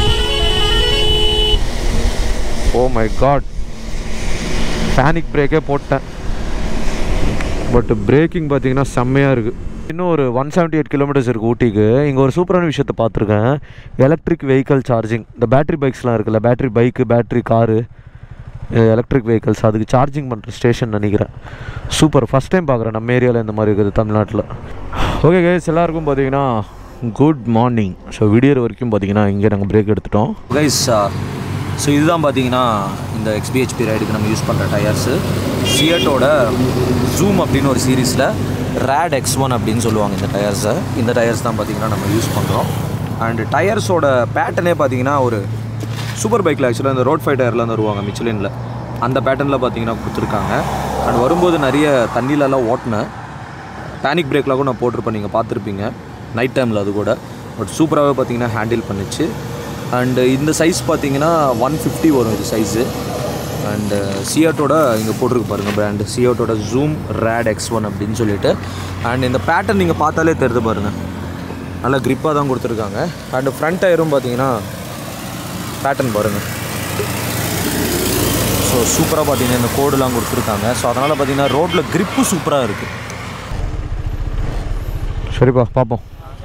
ஓ மை காட் பேனிக் பிரேக்கே போட்டேன் பட் பிரேக்கிங் பார்த்தீங்கன்னா செம்மையாக இருக்குது இன்னும் ஒரு ஒன் செவன்ட்டி எயிட் கிலோமீட்டர்ஸ் இருக்குது ஊட்டிக்கு இங்கே ஒரு சூப்பரான விஷயத்த பார்த்துருக்கேன் எலக்ட்ரிக் வெஹிக்கல் சார்ஜிங் இந்த பேட்டரி பைக்ஸ்லாம் இருக்குல்ல battery bike battery car electric vehicles அதுக்கு சார்ஜிங் பண்ணுற ஸ்டேஷன் நினைக்கிறேன் சூப்பர் ஃபஸ்ட் டைம் பார்க்குறேன் நம்ம ஏரியாவில் இந்த மாதிரி இருக்குது தமிழ்நாட்டில் ஓகே கேஸ் எல்லாருக்கும் பார்த்தீங்கன்னா குட் மார்னிங் ஸோ விடியர் வரைக்கும் பார்த்தீங்கன்னா இங்கே நாங்கள் பிரேக் எடுத்துட்டோம் கைஸ் ஸோ இதுதான் பார்த்தீங்கன்னா இந்த எக்ஸ்பிஹெச்பி ரைடுக்கு நம்ம யூஸ் பண்ணுற டயர்ஸு சியட்டோட ஜூம் அப்படின்னு ஒரு சீரீஸில் ரேட் எக்ஸ் ஒன் அப்படின்னு சொல்லுவாங்க இந்த டயர்ஸை இந்த டயர்ஸ் தான் பார்த்தீங்கன்னா நம்ம யூஸ் பண்ணுறோம் அண்ட் டயர்ஸோட பேட்டர்னே பார்த்தீங்கன்னா ஒரு சூப்பர் பைக்கில் ஆக்சுவலாக இந்த ரோட் ஃபை டயரில் வந்து வருவாங்க மிச்சலினில் அந்த பேட்டர்னில் பார்த்தீங்கன்னா கொடுத்துருக்காங்க அண்ட் வரும்போது நிறைய தண்ணியிலலாம் ஓட்டினேன் பேனிக் பிரேக்கில் கூட நான் போட்டிருப்பேன் நீங்கள் பார்த்துருப்பீங்க நைட் டைமில் அது கூட பட் சூப்பராகவே பார்த்தீங்கன்னா ஹேண்டில் பண்ணுச்சு அண்டு இந்த சைஸ் பார்த்தீங்கன்னா ஒன் ஃபிஃப்டி வரும் இது சைஸு அண்டு சியாட்டோட இங்கே போட்டிருக்கு பாருங்கள் பிராண்டு சியாட்டோட ஜூம் ரேட் எக்ஸ் ஒன் அப்படின்னு சொல்லிட்டு அண்ட் இந்த பேட்டர்ன் நீங்கள் பார்த்தாலே தெரியுது பாருங்கள் நல்லா க்ரிப்பாக தான் கொடுத்துருக்காங்க அண்டு ஃப்ரண்ட் டயரும் பார்த்தீங்கன்னா பேட்டர்ன் பாருங்கள் ஸோ சூப்பராக பார்த்தீங்கன்னா இந்த கோடுலாம் கொடுத்துருக்காங்க ஸோ அதனால் பார்த்தீங்கன்னா ரோட்டில் க்ரிப்பு சூப்பராக இருக்குது சரிப்பா பார்ப்போம்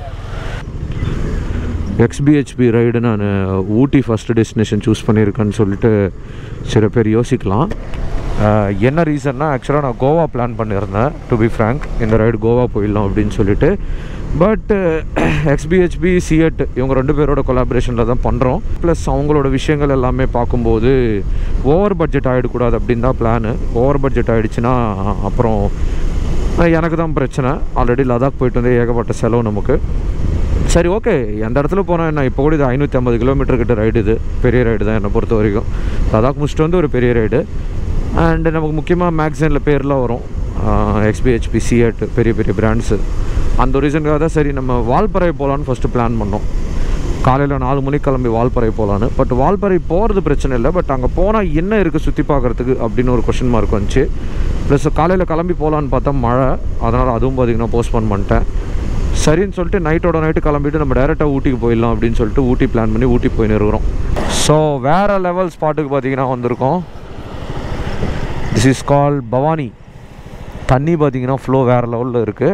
எக்ஸ்பிஹெச்பி ரைடு நான் ஊட்டி ஃபஸ்ட்டு டெஸ்டினேஷன் சூஸ் பண்ணியிருக்கேன்னு சொல்லிட்டு சில பேர் யோசிக்கலாம் அஹ், என்ன ரீசன்னா ஆக்சுவலாக நான் கோவா பிளான் பண்ணியிருந்தேன் டு பி ஃப்ரேங்க் இந்த ரைடு கோவா போயிடலாம் அப்படின்னு சொல்லிட்டு பட் எக்ஸ்பிஹெச்பி சிஎட் இவங்க ரெண்டு பேரோட கொலாபரேஷனில் தான் பண்ணுறோம் ப்ளஸ் அவங்களோட விஷயங்கள் எல்லாமே பார்க்கும்போது ஓவர் பட்ஜெட் ஆகிடக்கூடாது அப்படின்னு தான் பிளானு ஓவர் பட்ஜெட் ஆகிடுச்சுன்னா அப்புறம் அஹ் எனக்கு தான் பிரச்சனை ஆல்ரெடி லடாக் போயிட்டு வந்து ஏகப்பட்ட செலவு நமக்கு சரி ஓகே எந்த இடத்துல போனால் என்ன இப்போ கூட இது ஐநூற்றி ஐம்பது கிலோமீட்டர் கிட்ட ரைடு இது பெரிய ரைடு தான் என்னை பொறுத்த வரைக்கும் லடாக் முடிச்சுட்டு வந்து ஒரு பெரிய ரைடு அண்டு நமக்கு முக்கியமாக மேக்சினில் பேர்லாம் வரும் எக்ஸ்பிஹெச்பி சிஎட் பெரிய பெரிய பிராண்ட்ஸு அந்த ரீசனுக்காக தான் சரி நம்ம வால்பறை போகலான்னு ஃபஸ்ட்டு பிளான் பண்ணோம் காலையில் நாலு மணிக்கு கிளம்பி வால்பறை போகலான்னு பட் வால்பறை போகிறது பிரச்சனை இல்லை பட் அங்கே போனால் என்ன இருக்குது சுற்றி பார்க்குறதுக்கு அப்படின்னு ஒரு கொஷின் மார்க் வந்துச்சு ப்ளஸ் காலையில் கிளம்பி போகலான்னு பார்த்தா மழை அதனால் அதுவும் பார்த்திங்கன்னா போஸ்ட்போன் பண்ணிட்டேன் சரின்னு சொல்லிட்டு நைட்டோட நைட்டு கிளம்பிட்டு நம்ம டேரெக்டாக ஊட்டிக்கு போயிடலாம் அப்படின்னு சொல்லிட்டு ஊட்டி பிளான் பண்ணி ஊட்டி போயின்னு இருக்கிறோம் ஸோ வேறு லெவல் ஸ்பாட்டுக்கு பார்த்தீங்கன்னா வந்திருக்கோம் திஸ் இஸ் கால் பவானி தண்ணி பார்த்தீங்கன்னா ஃப்ளோ வேறு லெவலில் இருக்குது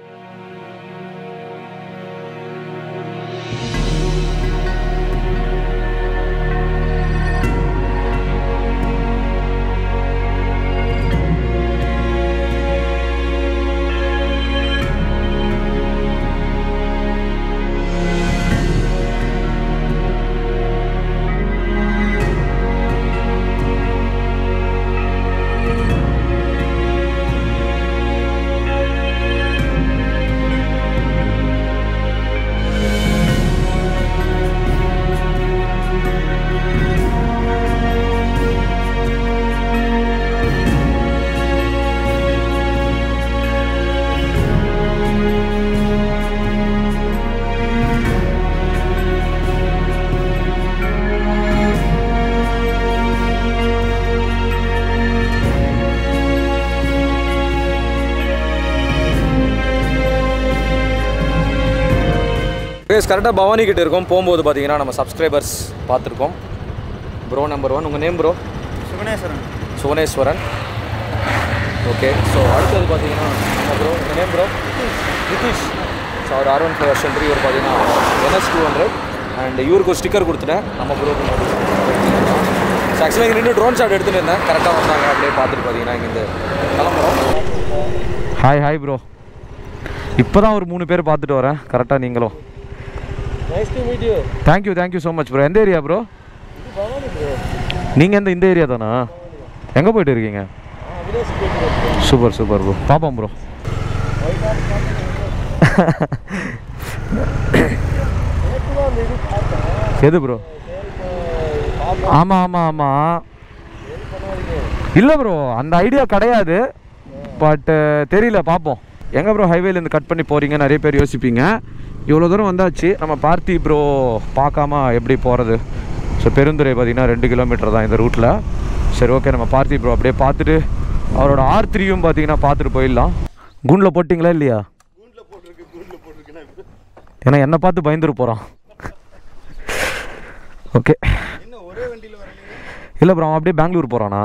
பேஸ் கரெக்டாக பவானி கிட்ட இருக்கோம் போகும்போது பார்த்தீங்கன்னா நம்ம சப்ஸ்கிரைபர்ஸ் பார்த்துருக்கோம் ப்ரோ நம்பர் ஒன் உங்கள் name bro Suganeswaran Suvaneswaran okay so அடுத்தது பார்த்தீங்கன்னா நம்ம ப்ரோ உங்கள் நேம் ப்ரோ நிதிஷ் ஸோ அவர் R one five version three ஒரு பார்த்தீங்கன்னா என்எஸ் டூ ஹண்ட்ரட் அண்ட் இவருக்கு ஒரு ஸ்டிக்கர் கொடுத்துட்டேன் நம்ம ப்ரோக்கு ஸோ ஆக்சுவலாக இங்கே நின்று ட்ரோன் ஷாட் எடுத்துகிட்டு இருந்தேன் கரெக்டாக வந்தாங்க அப்படியே பார்த்துட்டு பார்த்தீங்கன்னா இங்கேருந்து கிளம்புறோம் ஹாய் ஹாய் ப்ரோ இப்போ தான் ஒரு மூணு பேர் பார்த்துட்டு வரேன் கரெக்டாக நீங்களும் nice to meet you thank you thank you so much bro எந்த ஏரியா ப்ரோ நீங்கள் எந்த இந்த ஏரியா தானா எங்கே போயிட்டு இருக்கீங்க சூப்பர் சூப்பர் ப்ரோ பார்ப்போம் ப்ரோ எது ப்ரோ ஆமாம் ஆமாம் ஆமாம் இல்லை ப்ரோ அந்த ஐடியா கிடையாது பட் தெரியல பார்ப்போம் எங்கே ப்ரோ ஹைவேலேருந்து கட் பண்ணி போகிறீங்க நிறைய பேர் யோசிப்பீங்க இவ்வளோ தூரம் வந்தாச்சு நம்ம பார்த்தி ப்ரோ பார்க்காம எப்படி போகிறது ஸோ பெருந்துறை பார்த்தீங்கன்னா ரெண்டு கிலோமீட்டர் தான் இந்த ரூட்டில் சரி ஓகே நம்ம பார்த்தி ப்ரோ அப்படியே பார்த்துட்டு அவரோட ஆர் த்ரீயும் பார்த்தீங்கன்னா பார்த்துட்டு போயிடலாம் கூண்டில் போட்டிங்களா இல்லையா ஏன்னா என்னை பார்த்து பயந்துட்டு போகிறான் ஓகே என்ன ஒரே வண்டியில் வரீங்க இல்லை ப்ரோ அவன் அப்படியே பெங்களூர் போகிறானா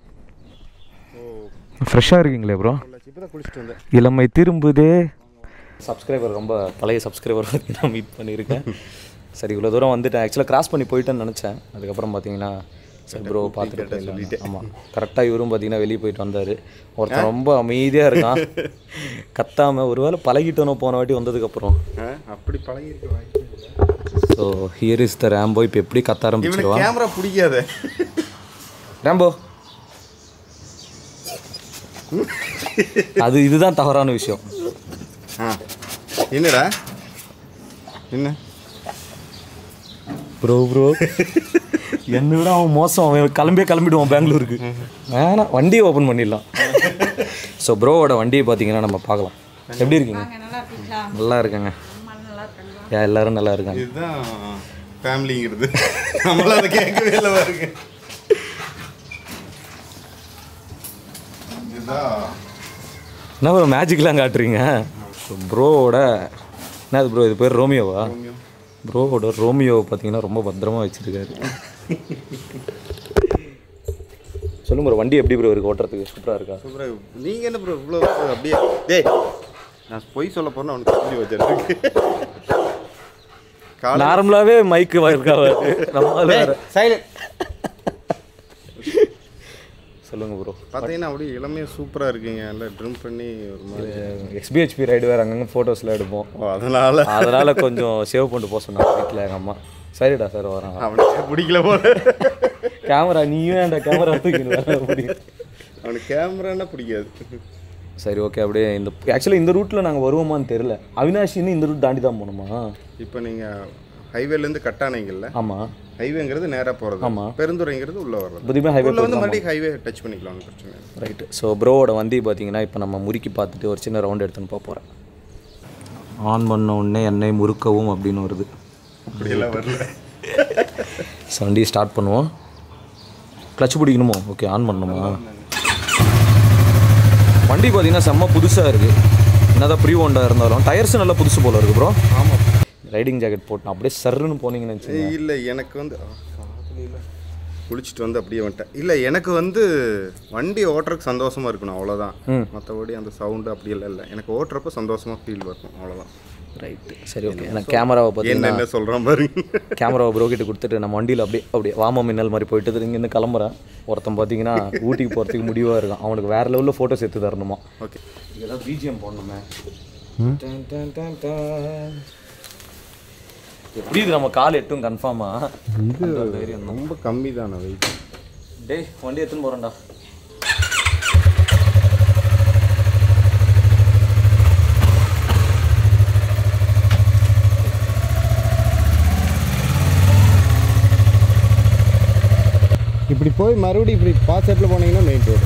ஃப்ரெஷ்ஷாக இருக்கீங்களே ப்ரோ இப்போ தான் குளிச்சுட்டு வந்தேன் இளமை திரும்புதே சப்ஸ்கிரைபர் ரொம்ப பழைய சப்ஸ்கிரைபர் பார்த்தீங்கன்னா மீட் பண்ணியிருக்கேன் சரி இவ்வளோ தூரம் வந்துட்டேன் ஆக்சுவலாக கிராஸ் பண்ணி போயிட்டேன்னு நினச்சேன் அதுக்கப்புறம் பார்த்தீங்கன்னா சரி ப்ரோ பார்த்துட்டு சொல்லிட்டேன் ஆமாம் கரெக்டாக இவரும் பார்த்தீங்கன்னா வெளியே போயிட்டு வந்தார் ஒருத்தன் ரொம்ப அமைதியாக இருக்கான் கத்தாமல் ஒருவேளை பழகிட்டோனோ போன வாட்டி வந்ததுக்கப்புறம் அப்படி பழகிருக்க வாய்ப்பு so here is the Rambo இப்போ எப்படி கத்த இவனுக்கு ஆரம்பிச்சிருவான் கேமரா பிடிக்காத ரேம்போ அது இதுதான் தவறான விஷயம் ஆ என்னடா என்ன ப்ரோ ப்ரோ என்னை விட அவன் மோசம் அவன் கிளம்பியே கிளம்பிடுவான் பெங்களூருக்கு வேணாம் வண்டியை ஓப்பன் பண்ணிடலாம் ஸோ ப்ரோவோட வண்டியை பார்த்தீங்கன்னா நம்ம பார்க்கலாம் எப்படி இருக்கீங்க நல்லா இருக்கேங்க ஏன் எல்லாரும் நல்லா இருக்காங்க இதுதான் ஃபேமிலிங்கிறது நம்மளால அதை கேட்கவே இல்லை பாருங்க இதுதான் என்ன ப்ரோ மேஜிக்லாம் காட்டுறீங்க ஸோ ப்ரோவோட என்னது ப்ரோ இது பேர் ரோமியோவா ப்ரோவோட ரோமியோ பார்த்தீங்கன்னா ரொம்ப பத்திரமா வச்சுருக்காரு சொல்லுங்க ப்ரோ வண்டி எப்படி ப்ரோ இருக்கு ஓட்டுறதுக்கு சூப்பராக இருக்கா சூப்பராக நீங்கள் என்ன ப்ரோ இவ்வளோ அப்படியே டேய் நான் பொய் சொல்ல போனால் அவனுக்கு புரிய வச்சிருக்கு காலை நார்மலாகவே மைக்கு இருக்காது நம்மளால வேற சைலண்ட் சொல்லுங்க ப்ரோ பார்த்தீங்கன்னா அப்படியே இளமையாக சூப்பராக இருக்குங்க நல்லா ட்ரிம் பண்ணி ஒரு மாதிரி எக்ஸ்பிஹெச்பி ரைடு வேறு அங்கங்கே ஃபோட்டோஸ்லாம் எடுப்போம் ஓ அதனால அதனால் கொஞ்சம் சேவ் பண்ணிட்டு போக சொன்னாங்க வீட்டில் எங்கள் அம்மா சரிடா சார் வரேன் அவனுக்கு பிடிக்கல போல கேமரா நீயும் அந்த கேமரா தூக்கிட்டு வர முடியும் அவனுக்கு கேமரான்னா பிடிக்காது சரி ஓகே அப்படியே இந்த ஆக்சுவலாக இந்த ரூட்டில் நாங்கள் வருவோமான்னு தெரியல அவினாஷின்னு இந்த ரூட் தாண்டி தான் போகணுமா இப்போ நீங்கள் ஹைவேலேருந்து கட் ஆனீங்கல்ல ஆமாம் ஹைவேங்கிறது நேராக போகிறது ஆமா. பெருந்துறைங்கிறது உள்ளே வர்றது புதுமே ஹைவே உள்ள வந்து மறுபடியும் ஹைவே டச் பண்ணிக்கலாம் ஒண்ணும் பிரச்சனை இல்லை ரைட்டு ஸோ ப்ரோவோட வண்டி பார்த்தீங்கன்னா இப்போ நம்ம முறுக்கி பார்த்துட்டு ஒரு சின்ன ரவுண்ட் எடுத்துன்னு போக போகிறேன் ஆன் பண்ண உடனே எண்ணெய் முறுக்கவும் அப்படின்னு வருது அப்படியெல்லாம் வரல ஸோ வண்டியை ஸ்டார்ட் பண்ணுவோம் கிளச் பிடிக்கணுமோ ஓகே ஆன் பண்ணணுமா வண்டி பார்த்தீங்கன்னா செம்ம புதுசாக இருக்குது என்னதான் ப்ரீ ஹோண்டா இருந்தாலும் டயர்ஸ் நல்லா புதுசு போல இருக்கு ப்ரோ ஆமாம் ரைடிங் ஜாக்கெட் போட்டு அப்படியே சர்ருன்னு போனீங்கன்னு வச்சுக்கோங்க இல்லை எனக்கு வந்து ஆ, காதுல இல்ல. குளிச்சுட்டு வந்து அப்படியே வந்துட்டேன் இல்லை எனக்கு வந்து வண்டி ஓட்டுறதுக்கு சந்தோஷமா இருக்கணும் அவ்வளோதான் மற்றபடி அந்த சவுண்டு அப்படியெல்லாம் இல்லை எனக்கு ஓட்டுறப்ப சந்தோஷமா ஃபீல் வரணும் அவ்வளோதான் ரைட்டு சரி ஓகே எனக்கு கேமராவை என்ன பார்த்தீங்கன்னா என்ன சொல்கிறேன் பாருங்க கேமராவை ப்ரோ கிட்ட கொடுத்துட்டு நம்ம வண்டியில் அப்படியே அப்படியே வாம மின்னல் மாதிரி போயிட்டு இங்கேருந்து கிளம்புறேன் ஒருத்தன் பார்த்தீங்கன்னா ஊட்டிக்கு போகிறதுக்கு முடிவாக இருக்கான் அவனுக்கு வேறு லெவலில் ஃபோட்டோஸ் எடுத்து தரணுமா ஓகே இதெல்லாம் பிஜிஎம் போடணுமே டன், டன், டன், டன். எப்படி இது நம்ம கால் எட்டும் கன்ஃபார்மா இது ரொம்ப கம்மி தானே வெயிட் டேய் வண்டி எடுத்துன்னு போகிறேன்டா இப்படி போய் மறுபடியும் இப்படி பாஸ் செட்டில் போனீங்கன்னா மெயின் ரோடு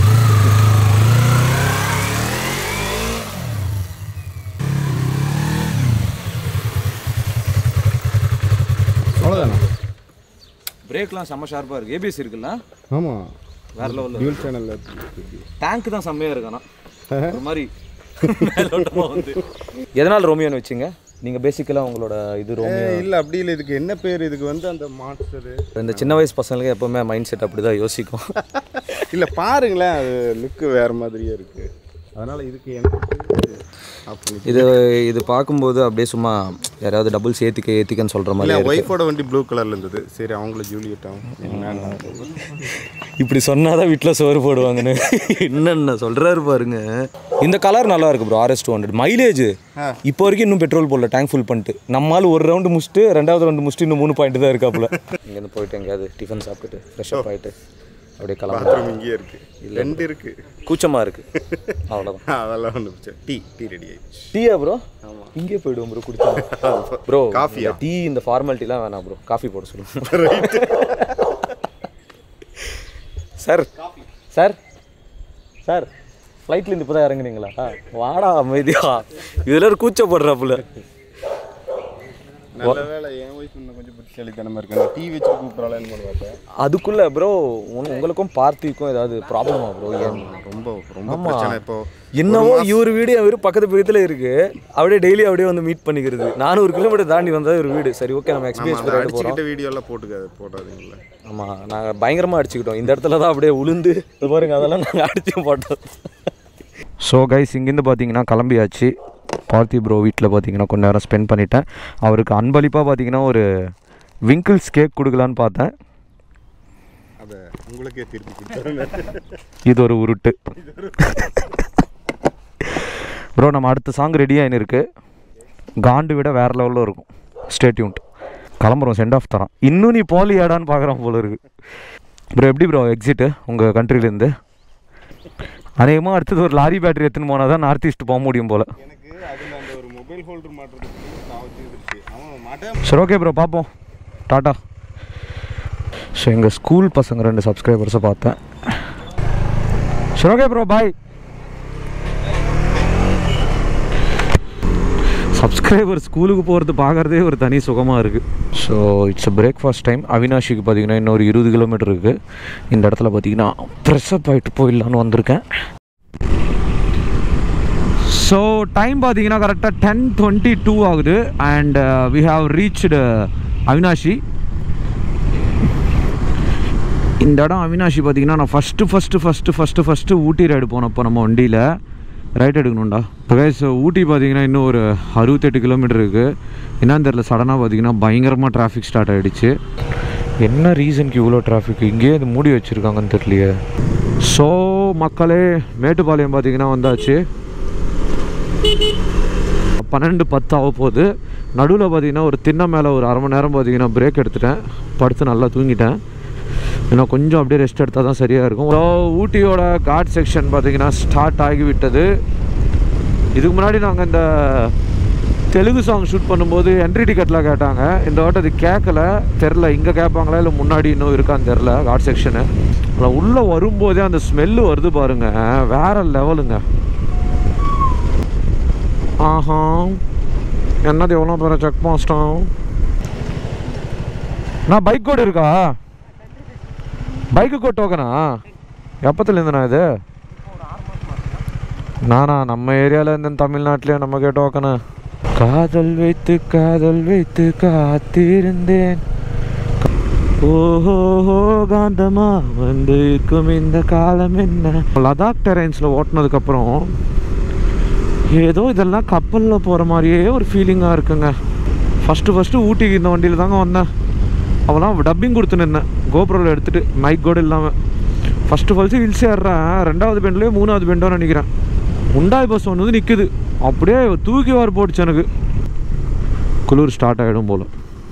அவ்வளோதானே பிரேக்லாம் செம்ம ஷார்ப்பாக இருக்குது ஏபிஎஸ் இருக்குல்ல ஆமாம் வேற லெவலில் டியூல் சேனலில் டேங்க் தான் செம்மையாக இருக்கானா ஒரு மாதிரி மேலோட்டமா வந்து எதனால் ரோமியோன்னு வச்சுங்க நீங்கள் பேசிக்கலாக உங்களோட இது ரோமியோ இல்லை அப்படி இல்லை இதுக்கு என்ன பேர் இதுக்கு வந்து அந்த மான்ஸ்டரு இந்த சின்ன வயசு பசங்களுக்கு எப்போவுமே மைண்ட் செட் அப்படி தான் யோசிக்கும் இல்லை பாருங்களேன் அது லுக்கு வேறு மாதிரியே இருக்குது அதனால் இதுக்கு எனக்கு ஆஃப் பண்ணி இது இது பார்க்கும்போது அப்படியே சும்மா யாராவது டபுள் ஏற்றிக்க ஏற்றிக்கன்னு சொல்கிற மாதிரி இல்லை இருக்கு. ஒய்ஃபோட வண்டி ப்ளூ கலரில் இருந்தது சரி அவங்கள ஜூலியட் ஆகும் என்னன்னா இப்படி சொன்னாதான் வீட்டில் சோறு போடுவாங்கன்னு என்னென்ன சொல்கிறாரு பாருங்க இந்த கலர் நல்லா இருக்கு bro RS two hundred mileage இப்போ வரைக்கும் இன்னும் பெட்ரோல் போடல டேங்க் ஃபுல் பண்ணிட்டு நம்மால் ஒரு ரவுண்டு முடிச்சுட்டு ரெண்டாவது ரவுண்டு முடிச்சுட்டு இன்னும் மூணு பாயிண்ட் தான் இருக்காப்புல இங்கேருந்து போயிட்டு எங்கேயாவது டிஃபன் சாப்பிட்டுட்டு ஃப்ரெஷ் அப் ஆகிட்டு அப்படியே கிளம்புறோம் பாத்ரூம் இங்கேயே இருக்குது ரெண்டு இருக்குது கூச்சமாக இருக்கு அவ்வளோதான் அதெல்லாம் ஒன்று பிரச்சனை டீ டீ ரெடி ஆயிடுச்சு டீயா ப்ரோ இங்கே போயிடுவோம் ப்ரோ குடிச்சா ப்ரோ காஃபியா? டீ இந்த ஃபார்மாலிட்டிலாம் வேணாம் ப்ரோ காஃபி போட சொல்லுங்க சார் சார் சார் ஃப்ளைட்லேருந்து இப்போ தான் இறங்குனீங்களா வாடா அமைதியா இதில் ஒரு கூச்சப்படுறாப்புல நல்ல வேலை என் ஒய்ஃப் இன்னும் கொஞ்சம் புத்திசாலித்தனமாக இருக்கு நான் டீ வச்சு கூப்பிட்றாளேன்னு கூட பார்த்தேன் அதுக்குள்ளே ப்ரோ உங்களுக்கும் பார்த்திக்கும் ஏதாவது ப்ராப்ளமா ப்ரோ ஏன் ரொம்ப ரொம்ப பிரச்சனை இப்போ என்னவோ இவர் வீடு என் வீடு பக்கத்து பக்கத்தில் இருக்கு அப்படியே டெய்லி அப்படியே வந்து மீட் பண்ணிக்கிறது நானூறு கிலோமீட்டர் தாண்டி வந்தா ஒரு வீடு சரி ஓகே நம்ம நம்ம எக்ஸ்பீரியன்ஸ் அந்த பண்ணிட்டு போகிறோம் அடிச்சுக்கிட்ட வீடியோலாம் போட்டுக்காது போடாதீங்களா ஆமாம் நாங்கள் பயங்கரமாக அடிச்சுக்கிட்டோம் இந்த இடத்துல தான் அப்படியே உளுந்து இது பாருங்க அதெல்லாம் நாங்கள் அடிச்சு போட்டோம் ஸோ கைஸ் இங்கேருந்து பார்த்தீங்கன்னா கிளம்பியாச்சு பார்த்தி ப்ரோ வீட்டில் பார்த்தீங்கன்னா கொஞ்ச நேரம் ஸ்பெண்ட் பண்ணிட்டேன் அவருக்கு அன்பளிப்பாக பார்த்தீங்கன்னா ஒரு விங்கிள்ஸ் கேக் கொடுக்கலான்னு பார்த்தேன் அதை உங்களுக்கே திருப்பி கொடுத்துருங்க இது ஒரு உருட்டு ப்ரோ நம்ம அடுத்த சாங் ரெடியாக இருக்கு காண்டு விட வேறு லெவலில் இருக்கும் ஸ்டேட்யூன்ட் கிளம்புறோம் சென்ட் ஆஃப் தரோம் இன்னும் நீ போலியாடான்னு பார்க்குறான் போல இருக்கு ப்ரோ எப்படி ப்ரோ எக்ஸிட்டு உங்கள் கண்ட்ரிலேருந்து அநேகமாக அடுத்தது ஒரு லாரி பேட்டரி எடுத்துன்னு போனால் தான் நார்த் ஈஸ்ட் போக முடியும் போல் எனக்கு அதில் அந்த ஒரு மொபைல் ஹோல்டர் மாட்டுறதுக்கு நான் வச்சுருந்துச்சு அவன் மாட்டேன் சரி ஓகே ப்ரோ பார்ப்போம் டாட்டா ஸோ எங்கள் ஸ்கூல் பசங்க ரெண்டு சப்ஸ்கிரைபர்ஸை பார்த்தேன் சரி ஓகே ப்ரோ பாய் சப்ஸ்கிரைபர் ஸ்கூலுக்கு போகிறது பார்க்குறதே ஒரு தனி சுகமாக இருக்குது so it's a breakfast time அவினாஷிக்கு பார்த்தீங்கன்னா இன்னொரு இருபது கிலோமீட்டர் இருக்குது இந்த இடத்துல பார்த்தீங்கன்னா ப்ரெஸ்அப் ஆகிட்டு போயிடலான்னு வந்திருக்கேன் ஸோ டைம் பார்த்தீங்கன்னா கரெக்டாக டென் டுவெண்ட்டி டூ ஆகுது and we have reached Avinashi இந்த இடம் அவினாஷி பார்த்தீங்கன்னா நான் first first first first first Ooty ride போனப்போ நம்ம வண்டியில் ரைட் எடுக்கணும்டா இப்போ கைஸ் ஊட்டி பார்த்தீங்கன்னா இன்னும் ஒரு அறுபத்தெட்டு கிலோமீட்டர் இருக்குது என்னன்னு தெரில சடனாக பார்த்தீங்கன்னா பயங்கரமாக டிராஃபிக் ஸ்டார்ட் ஆகிடுச்சு என்ன ரீசனுக்கு இவ்வளோ டிராஃபிக் இங்கேயே இது மூடி வச்சுருக்காங்கன்னு தெரியலையே ஸோ மக்களே மேட்டுப்பாளையம் பார்த்தீங்கன்னா வந்தாச்சு பன்னெண்டு பத்து ஆக போகுது நடுவில் பார்த்தீங்கன்னா ஒரு திண்ணை மேலே ஒரு அரை மணி நேரம் பார்த்தீங்கன்னா பிரேக் எடுத்துட்டேன் படுத்து நல்லா தூங்கிட்டேன் இன்னும் கொஞ்சம் அப்படியே ரெஸ்ட் எடுத்தால் தான் சரியாக இருக்கும் ஸோ ஊட்டியோட காட் செக்ஷன் பார்த்தீங்கன்னா ஸ்டார்ட் ஆகிவிட்டது இதுக்கு முன்னாடி நாங்கள் இந்த தெலுங்கு சாங் ஷூட் பண்ணும்போது என்ட்ரி டிக்கெட்டில் கேட்டாங்க இந்த வாட்டி அது கேட்கல தெரில இங்கே கேட்பாங்களா இல்லை முன்னாடி இன்னும் இருக்கான்னு தெரில காட் செக்ஷனு அதில் உள்ளே வரும்போதே அந்த ஸ்மெல்லு வருது பாருங்க வேற லெவலுங்க ஆஹா என்னது எவ்வளோ பேர செக் பாஸ்டம் நான் பைக் கோடு இருக்கா பைக்கு கோட் டோக்கனா எப்பத்துலேருந்துண்ணா இது நானா நம்ம ஏரியாவில் இருந்து தமிழ்நாட்டிலே நமக்கே டோக்கனு காதல் வைத்து காதல் வைத்து காத்திருந்தேன் ஓஹோ காந்தமா வந்து இருக்கும் இந்த காலம் என்ன லடாக் டெரைன்ஸில் ஓட்டினதுக்கப்புறம் ஏதோ இதெல்லாம் கப்பலில் போகிற மாதிரியே ஒரு ஃபீலிங்காக இருக்குங்க ஃபஸ்ட்டு ஃபஸ்ட்டு ஊட்டிக்கு இந்த வண்டியில் தாங்க வந்தேன் அவெல்லாம் டப்பிங் கொடுத்து நின்னேன் கோபுரோவில் எடுத்துகிட்டு மைக் கூட இல்லாமல் ஃபஸ்ட்டு ஃபஸ்ட்டு ஹில்ஸ் ஏறுறேன் ரெண்டாவது பெண்ட்லேயே மூணாவது பெண்டோ நினைக்கிறேன் உண்டாய் பஸ் ஒன்று வந்து நிற்குது அப்படியே தூக்கி வார் போட்டுச்சு எனக்கு குளிர் ஸ்டார்ட் ஆகிடும் போல்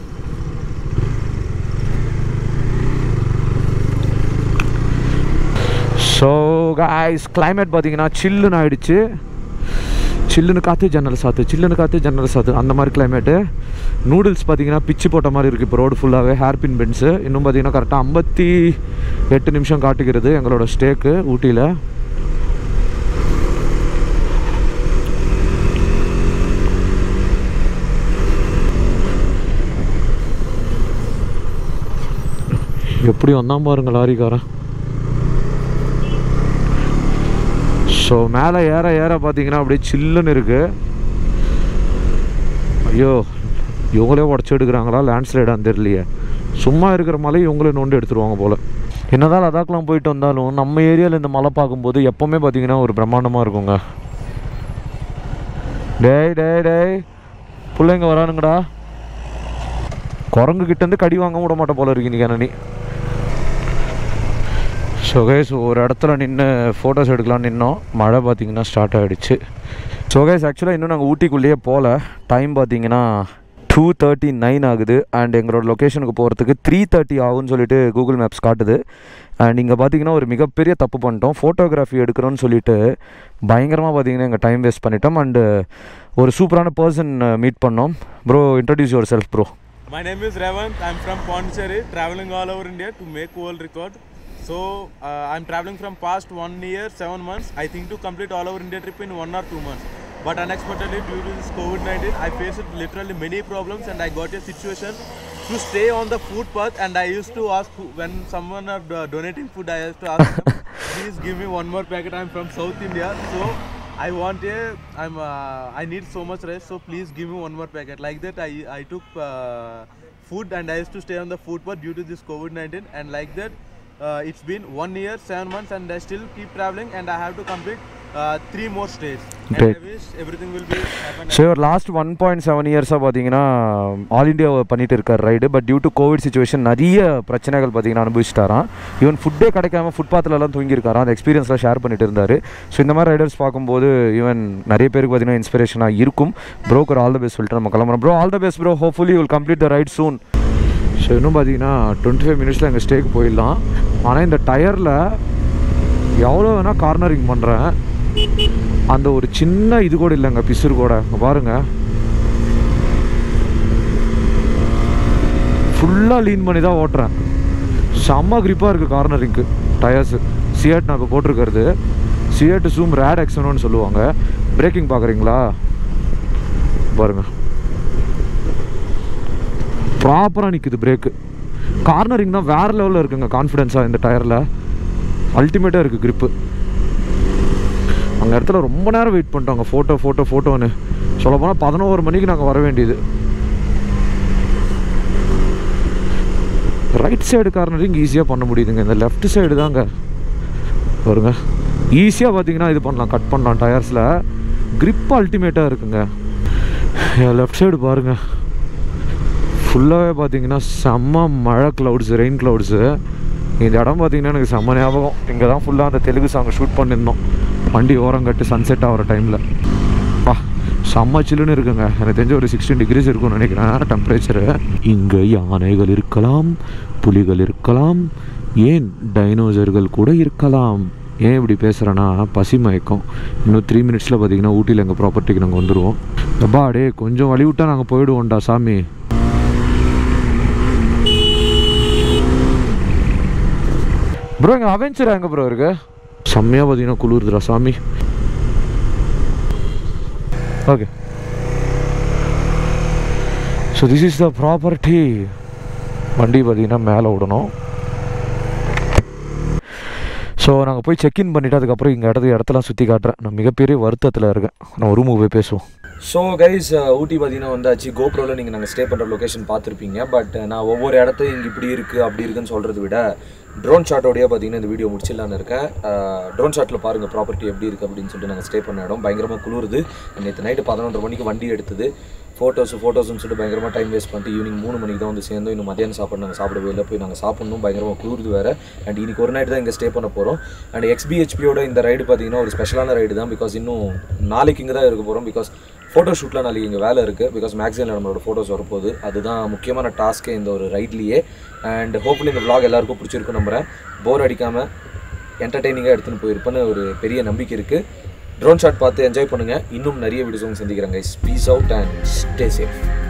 ஸோ காய்ஸ் climate பார்த்தீங்கன்னா சில்லுன்னு ஆயிடுச்சு சில்லுன்னு காற்று ஜன்னல் சாத்து சில்லுன்னு காற்று ஜன்னல் சாத்து அந்த மாதிரி கிளைமேட்டு நூடுல்ஸ் பார்த்தீங்கன்னா பிச்சு போட்ட மாதிரி இருக்குது இப்போ ரோடு ஃபுல்லாகவே ஹேர்பின் பென்ஸு இன்னும் பார்த்தீங்கன்னா கரெக்டாக ஐம்பத்தி எட்டு நிமிஷம் காட்டுகிறது எங்களோட ஸ்டேக்கு ஊட்டியில் எப்படி வந்தான் பாருங்க லாரிக்காரன் ஸோ மேலே ஏற ஏற பார்த்தீங்கன்னா அப்படியே சில்லுன்னு இருக்கு ஐயோ இவங்களே உடச்சி எடுக்கிறாங்களா லேண்ட்ஸ்லைடான்னு தெரியலையே சும்மா இருக்கிற மலை இவங்களே நோண்டி எடுத்துருவாங்க போல் என்னதான் லதாக்லாம் போயிட்டு வந்தாலும் நம்ம ஏரியாவில் இந்த மலை பார்க்கும்போது எப்போவுமே பார்த்தீங்கன்னா ஒரு பிரம்மாண்டமாக இருக்குங்க டேய் டேய் டேய் பிள்ளைங்க வரானுங்கடா குரங்கு கிட்டேருந்து கடி வாங்க விட மாட்டேன் போல இருக்கு இன்னைக்கு நீ ஸோ கைஸ் ஒரு இடத்துல நின்று ஃபோட்டோஸ் எடுக்கலாம்னு நின்னோம் மழை பார்த்தீங்கன்னா ஸ்டார்ட் ஆகிடுச்சு ஸோ கைஸ் ஆக்சுவலாக இன்னும் நாங்கள் ஊட்டிக்குள்ளேயே போகல டைம் பார்த்தீங்கன்னா டூ தேர்ட்டி நைன் ஆகுது அண்ட் எங்களோட லொக்கேஷனுக்கு போகிறதுக்கு த்ரீ தேர்ட்டி ஆகும்னு சொல்லிட்டு கூகுள் மேப்ஸ் காட்டுது அண்ட் இங்கே பார்த்தீங்கன்னா ஒரு மிகப்பெரிய தப்பு பண்ணிட்டோம் ஃபோட்டோகிராஃபி எடுக்கிறோன்னு சொல்லிட்டு பயங்கரமாக பார்த்தீங்கன்னா எங்கள் டைம் வேஸ்ட் பண்ணிட்டோம் அண்டு ஒரு சூப்பரான பர்சன் மீட் பண்ணோம் bro introduce yourself bro My name is Revant. I'm from Pondicherry, traveling all over India to make world record. So uh, I'm traveling from past one year, seven months. I think to complete all over India trip in one or two months. But unexpectedly, due to this COVID-19, I faced literally many problems, and I got a situation to stay on the food path. And I used to ask who- when someone are do- donating food, I used to ask them, please give me one more packet. I'm from South India, so I want a I'm uh, I need so much rest so please give me one more packet like that I I took uh, food and I used to stay on the food path due to this COVID-19 and like that uh, it's been one year seven months and I still keep traveling and I have to complete uh, three more stays and Great. I wish everything will be happen so இவர் லாஸ்ட் ஒன் பாயிண்ட் செவன் இயர்ஸாக பார்த்தீங்கன்னா ஆல் இண்டியா பண்ணிட்டு இருக்கார் ride but due to covid situation நிறைய பிரச்சனைகள் பார்த்தீங்கன்னா அனுபவிச்சிட்டாராம் ஈவன் ஃபுட்டே கிடைக்காம ஃபுட்பாத்திலலாம் தூங்கியிருக்காராம் அந்த எக்ஸ்பீரியன்ஸ்லாம் ஷேர் பண்ணிட்டு இருந்தார் ஸோ இந்த மாதிரி ரைடர்ஸ் பார்க்கும்போது ஈவன் நிறைய பேருக்கு பார்த்தீங்கன்னா இன்ஸ்பிரேஷனாக இருக்கும் ப்ரோக்கர் ஆல் த பெஸ்ட் சொல்லிட்டு நம்ம கிளம்புறோம் bro all the best bro hopefully will complete the ride soon so இன்னும் பார்த்தீங்கன்னா டுவெண்ட்டி ஃபைவ் மினிட்ஸில் எங்கள் ஸ்டேக்கு போயிடலாம் ஆனால் இந்த டயரில் எவ்வளோ வேணால் கார்னரிங் பண்ணுறேன் அந்த ஒரு சின்ன இது கூட இல்லைங்க பிசுறு கூட இங்க பாருங்க ஃபுல்லாக லீன் பண்ணி தான் ஓட்டுறேன் செம்ம grip-ஆ இருக்குது கார்னரிங்க்கு டயர்ஸு சியாட் நான் இப்போ போட்டிருக்கிறது சியாட் ஜூம் ரேட் எக்ஸனோன்னு சொல்லுவாங்க பிரேக்கிங் பார்க்குறீங்களா பாருங்க ப்ராப்பராக நிற்குது பிரேக்கு கார்னரிங் தான் வேறு லெவலில் இருக்குங்க கான்ஃபிடென்ஸாக இந்த டயரில் அல்டிமேட்டாக இருக்குது grip அங்கே இடத்துல ரொம்ப நேரம் வெயிட் பண்ணிட்டோங்க ஃபோட்டோ ஃபோட்டோ ஃபோட்டோன்னு சொல்லப்போனால் பதினோரு மணிக்கு நாங்கள் வர வேண்டியது ரைட் சைடு கார்னரிங் ஈஸியாக பண்ண முடியுதுங்க இந்த லெஃப்ட் சைடு தாங்க பாருங்க ஈஸியாக பார்த்தீங்கன்னா இது பண்ணலாம் கட் பண்ணலாம் டயர்ஸில் grip அல்டிமேட்டாக இருக்குங்க லெஃப்ட் சைடு பாருங்க ஃபுல்லாகவே பார்த்தீங்கன்னா செம்ம மழை க்ளவுட்ஸ் ரெயின் க்ளவுட்ஸு இந்த இடம் பார்த்தீங்கன்னா எனக்கு செம்ம ஞாபகம் இங்கே தான் ஃபுல்லாக அந்த தெலுங்கு சாங் ஷூட் பண்ணியிருந்தோம் வண்டி ஓரம் கட்டு சன்செட் ஆகிற டைமில் பா செம்ம சில்லுன்னு இருக்குங்க எனக்கு தெரிஞ்ச ஒரு சிக்ஸ்டீன் டிகிரிஸ் இருக்கும்னு நினைக்கிறேன் டெம்பரேச்சரு இங்கே யானைகள் இருக்கலாம் புலிகள் இருக்கலாம் ஏன் டைனோசர்கள் கூட இருக்கலாம் ஏன் இப்படி பேசுகிறேன்னா பசி மயக்கம் இன்னும் த்ரீ மினிட்ஸில் பார்த்தீங்கன்னா ஊட்டியில் எங்கள் ப்ராப்பர்ட்டிக்கு நாங்கள் வந்துடுவோம் அப்பா டே கொஞ்சம் வழி விட்டால் நாங்கள் போயிடுவோம்டா சாமி ப்ரோ எங்கள் அவெஞ்சர் எங்கே ப்ரோ இருக்கு செம்மையாக பார்த்தீங்கன்னா குளிருதுடா சாமி okay so this is the property வண்டி பார்த்தீங்கன்னா மேலே விடணும் ஸோ நாங்கள் போய் செக்இன் பண்ணிவிட்டு அதுக்கப்புறம் இங்கே இடத்து இடத்தெல்லாம் சுற்றி காட்டுறேன் நான் மிகப்பெரிய வருத்தத்தில் இருக்கேன் நான் ரூமுக்கு போய் பேசுவோம் ஸோ கைஸ் ஊட்டி பார்த்தீங்கன்னா வந்தாச்சு கோப்ரோவில் நீங்கள் நாங்கள் ஸ்டே பண்ணுற லொக்கேஷன் பார்த்துருப்பீங்க பட் நான் ஒவ்வொரு இடத்தையும் இங்கே இப்படி இருக்குது அப்படி இருக்குன்னு சொல்கிறத விட ட்ரோன் ஷாட்டோடய பார்த்தீங்கன்னா இந்த வீடியோ முடிச்சிடலான்னு இருக்கேன் ட்ரோன் ஷாட்டில் பாருங்கள் ப்ராப்பர்ட்டி எப்படி இருக்குது அப்படின்னு சொல்லிட்டு நாங்கள் ஸ்டே பண்ண இடம் பயங்கரமாக குளிருது நேற்று நைட்டு பதினொன்றரை மணிக்கு வண்டி எடுத்தது ஃபோட்டோஸ் ஃபோட்டோஸ்னு சொல்லிட்டு பயங்கரமாக டைம் வேஸ்ட் பண்ணிட்டு ஈவினிங் மூணு மணிக்கு தான் வந்து சேர்ந்தோம் இன்னும் மதியானம் சாப்பாடு நாங்கள் சாப்பிடவே இல்லை போய் நாங்கள் சாப்பிடணும் பயங்கரமாக குளிருது வேறு அண்ட் இன்னைக்கு ஒரு நைட் தான் இங்கே ஸ்டே பண்ண போகிறோம் அண்ட் எக்ஸ்பிஹெச்பியோட இந்த ரைடு பார்த்தீங்கன்னா ஒரு ஸ்பெஷலான ரைடு தான் பிகாஸ் இன்னும் நாளைக்கு இங்கே தான் இருக்க போகிறோம் பிகாஸ் ஃபோட்டோ ஷூட்லாம் நாளைக்கு இங்கே வேலை இருக்குது பிகாஸ் மேக்ஸினில் நம்மளோட ஃபோட்டோஸ் வரப்போகுது அதுதான் முக்கியமான டாஸ்க்கே இந்த ஒரு ரைட்லேயே அண்ட் ஹோப்ஃபுல்லி இந்த vlog எல்லாருக்கும் பிடிச்சிருக்கும் நம்புறேன் போர் அடிக்காமல் என்டர்டெய்னிங்காக எடுத்துன்னு போயிருப்பேன்னு ஒரு பெரிய நம்பிக்கை இருக்குது ட்ரோன் ஷாட் பார்த்து என்ஜாய் பண்ணுங்கள் இன்னும் நிறைய வீடியோஸ் சந்திக்கிறேன் guys peace out and stay safe